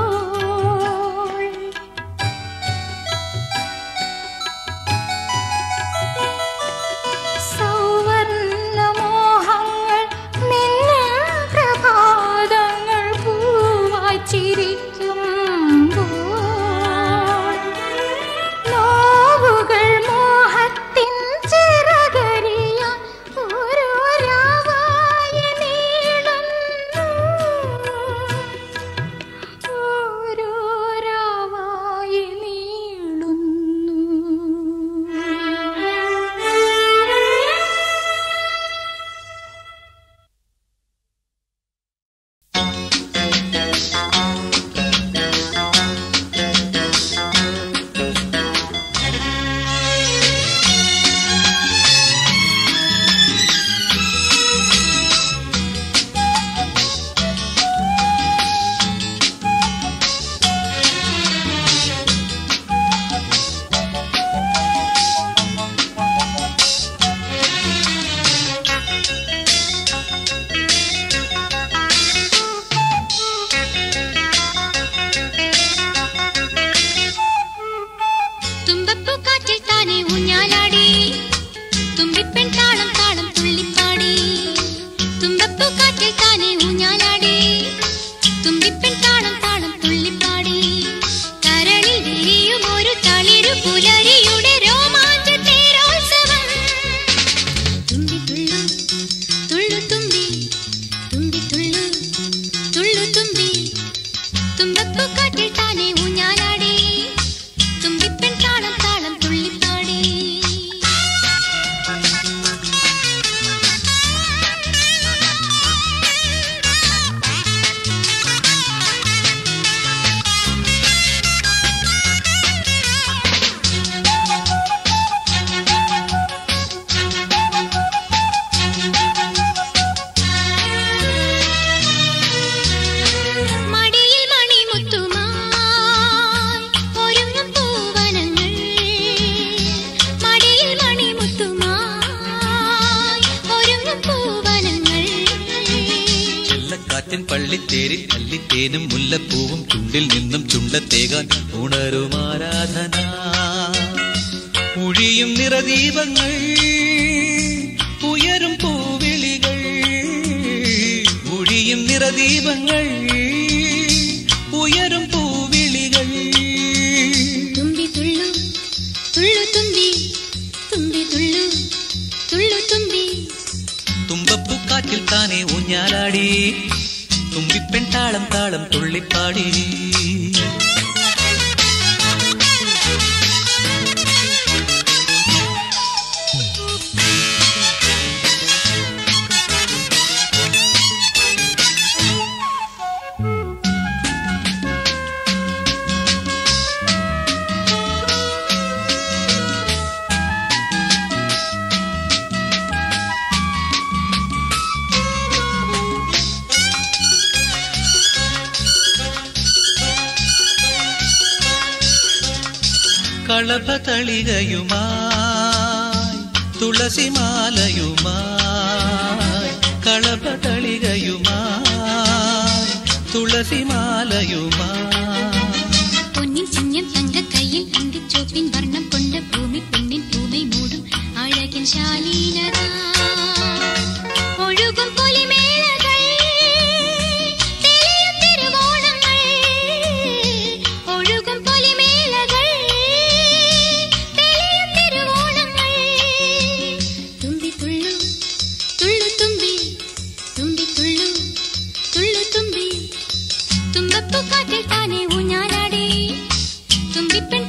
സൗവർണ്ണമോഹങ്ങൾ മിന്നും പ്രഭാതങ്ങൾ പൂവായി ചിരിക്കുമ്പോൾ നോവുകൾ മോഹത്തിൻ ചിറകരിയാൻ ഓരോ രാവായി നീളുന്നു ഓരോ രാവായി നീളുന്നു തുമ്പപ്പൂക്കാറ്റിൽ താനെ ഊഞ്ഞാലാടി തുമ്പിപ്പെൺ താളം താളം തുള്ളിപ്പാടി തുമ്പപ്പൂക്കാറ്റിൽ താനെ ഊഞ്ഞാലാടി തുമ്പിപ്പെൺ താളം താളം തുള്ളിപ്പാടി കരളിൽ വിരിയും ഒരു തളിരു പുലരിയുടെ രോമാഞ്ച തേരോത്സവം തുമ്പി തുള്ളു തുള്ളു തുമ്പി തുമ്പി തുള്ളു തുള്ളു തുമ്പി തുമ്പപ്പൂക്കാറ്റിൽ താനെ ഊഞ്ഞാലാടി തുമ്പിപ്പെൺ താളം താളം തുള്ളിപ്പാടി മടിയിൽ മണിമുത്തുമായി ഒരുങ്ങും പൂവനങ്ങൾ മടിയിൽ മണിമുത്തുമായി ഒരുങ്ങും പൂവനങ്ങൾ ചെല്ലക്കാറ്റിൻ പള്ളിത്തേരിൽ അല്ലിത്തേനും മുല്ലപ്പൂവും ചുണ്ടിൽ നിന്നും ചുണ്ടത്തേകാൻ ഉണരുമാരാധന ഒഴിയും നിറദീപങ്ങൾ ഉയരും പൂവിളികൾ ഒഴിയും നിറദീപങ്ങൾ ഉയരും പൂവിളികൾ തുമ്പി തുള്ളു തുള്ളു തുമ്പി തുമ്പി തുള്ളു തുള്ളു തുമ്പി തുമ്പപ്പൂക്കാറ്റിൽ താനെ ഊഞ്ഞാലാടി തുമ്പിപ്പെൺ താളം താളം തുള്ളിപ്പാടി കളഭതളികയുമായി തുളസിമാലയുമായി കളഭതളികയുമായി തുളസിമാലയുമായി പൊന്നിൻ ചിഹ്നം തങ്ക കയ്യിൽ അന്തിച്ചോപ്പിൻ വർണ്ണം കൊണ്ട് ഭൂമി പെണ്ണിൻ പൂമൈ മൂടും അഴകിൻ ശാലീനത ഒഴുകും പൊലിമേളകൾ തെളിയും തിരുവോണങ്ങൾ ഒഴുകും പൊലിമേളകൾ തെളിയും തിരുവോണങ്ങൾ തുമ്പി തുള്ളു തുള്ളു തുമ്പി തുമ്പി തുള്ളു തുള്ളു തുമ്പി തുമ്പപ്പൂക്കാറ്റിൽ താനെ ഊഞ്ഞാലാടി തുമ്പിപ്പെൺ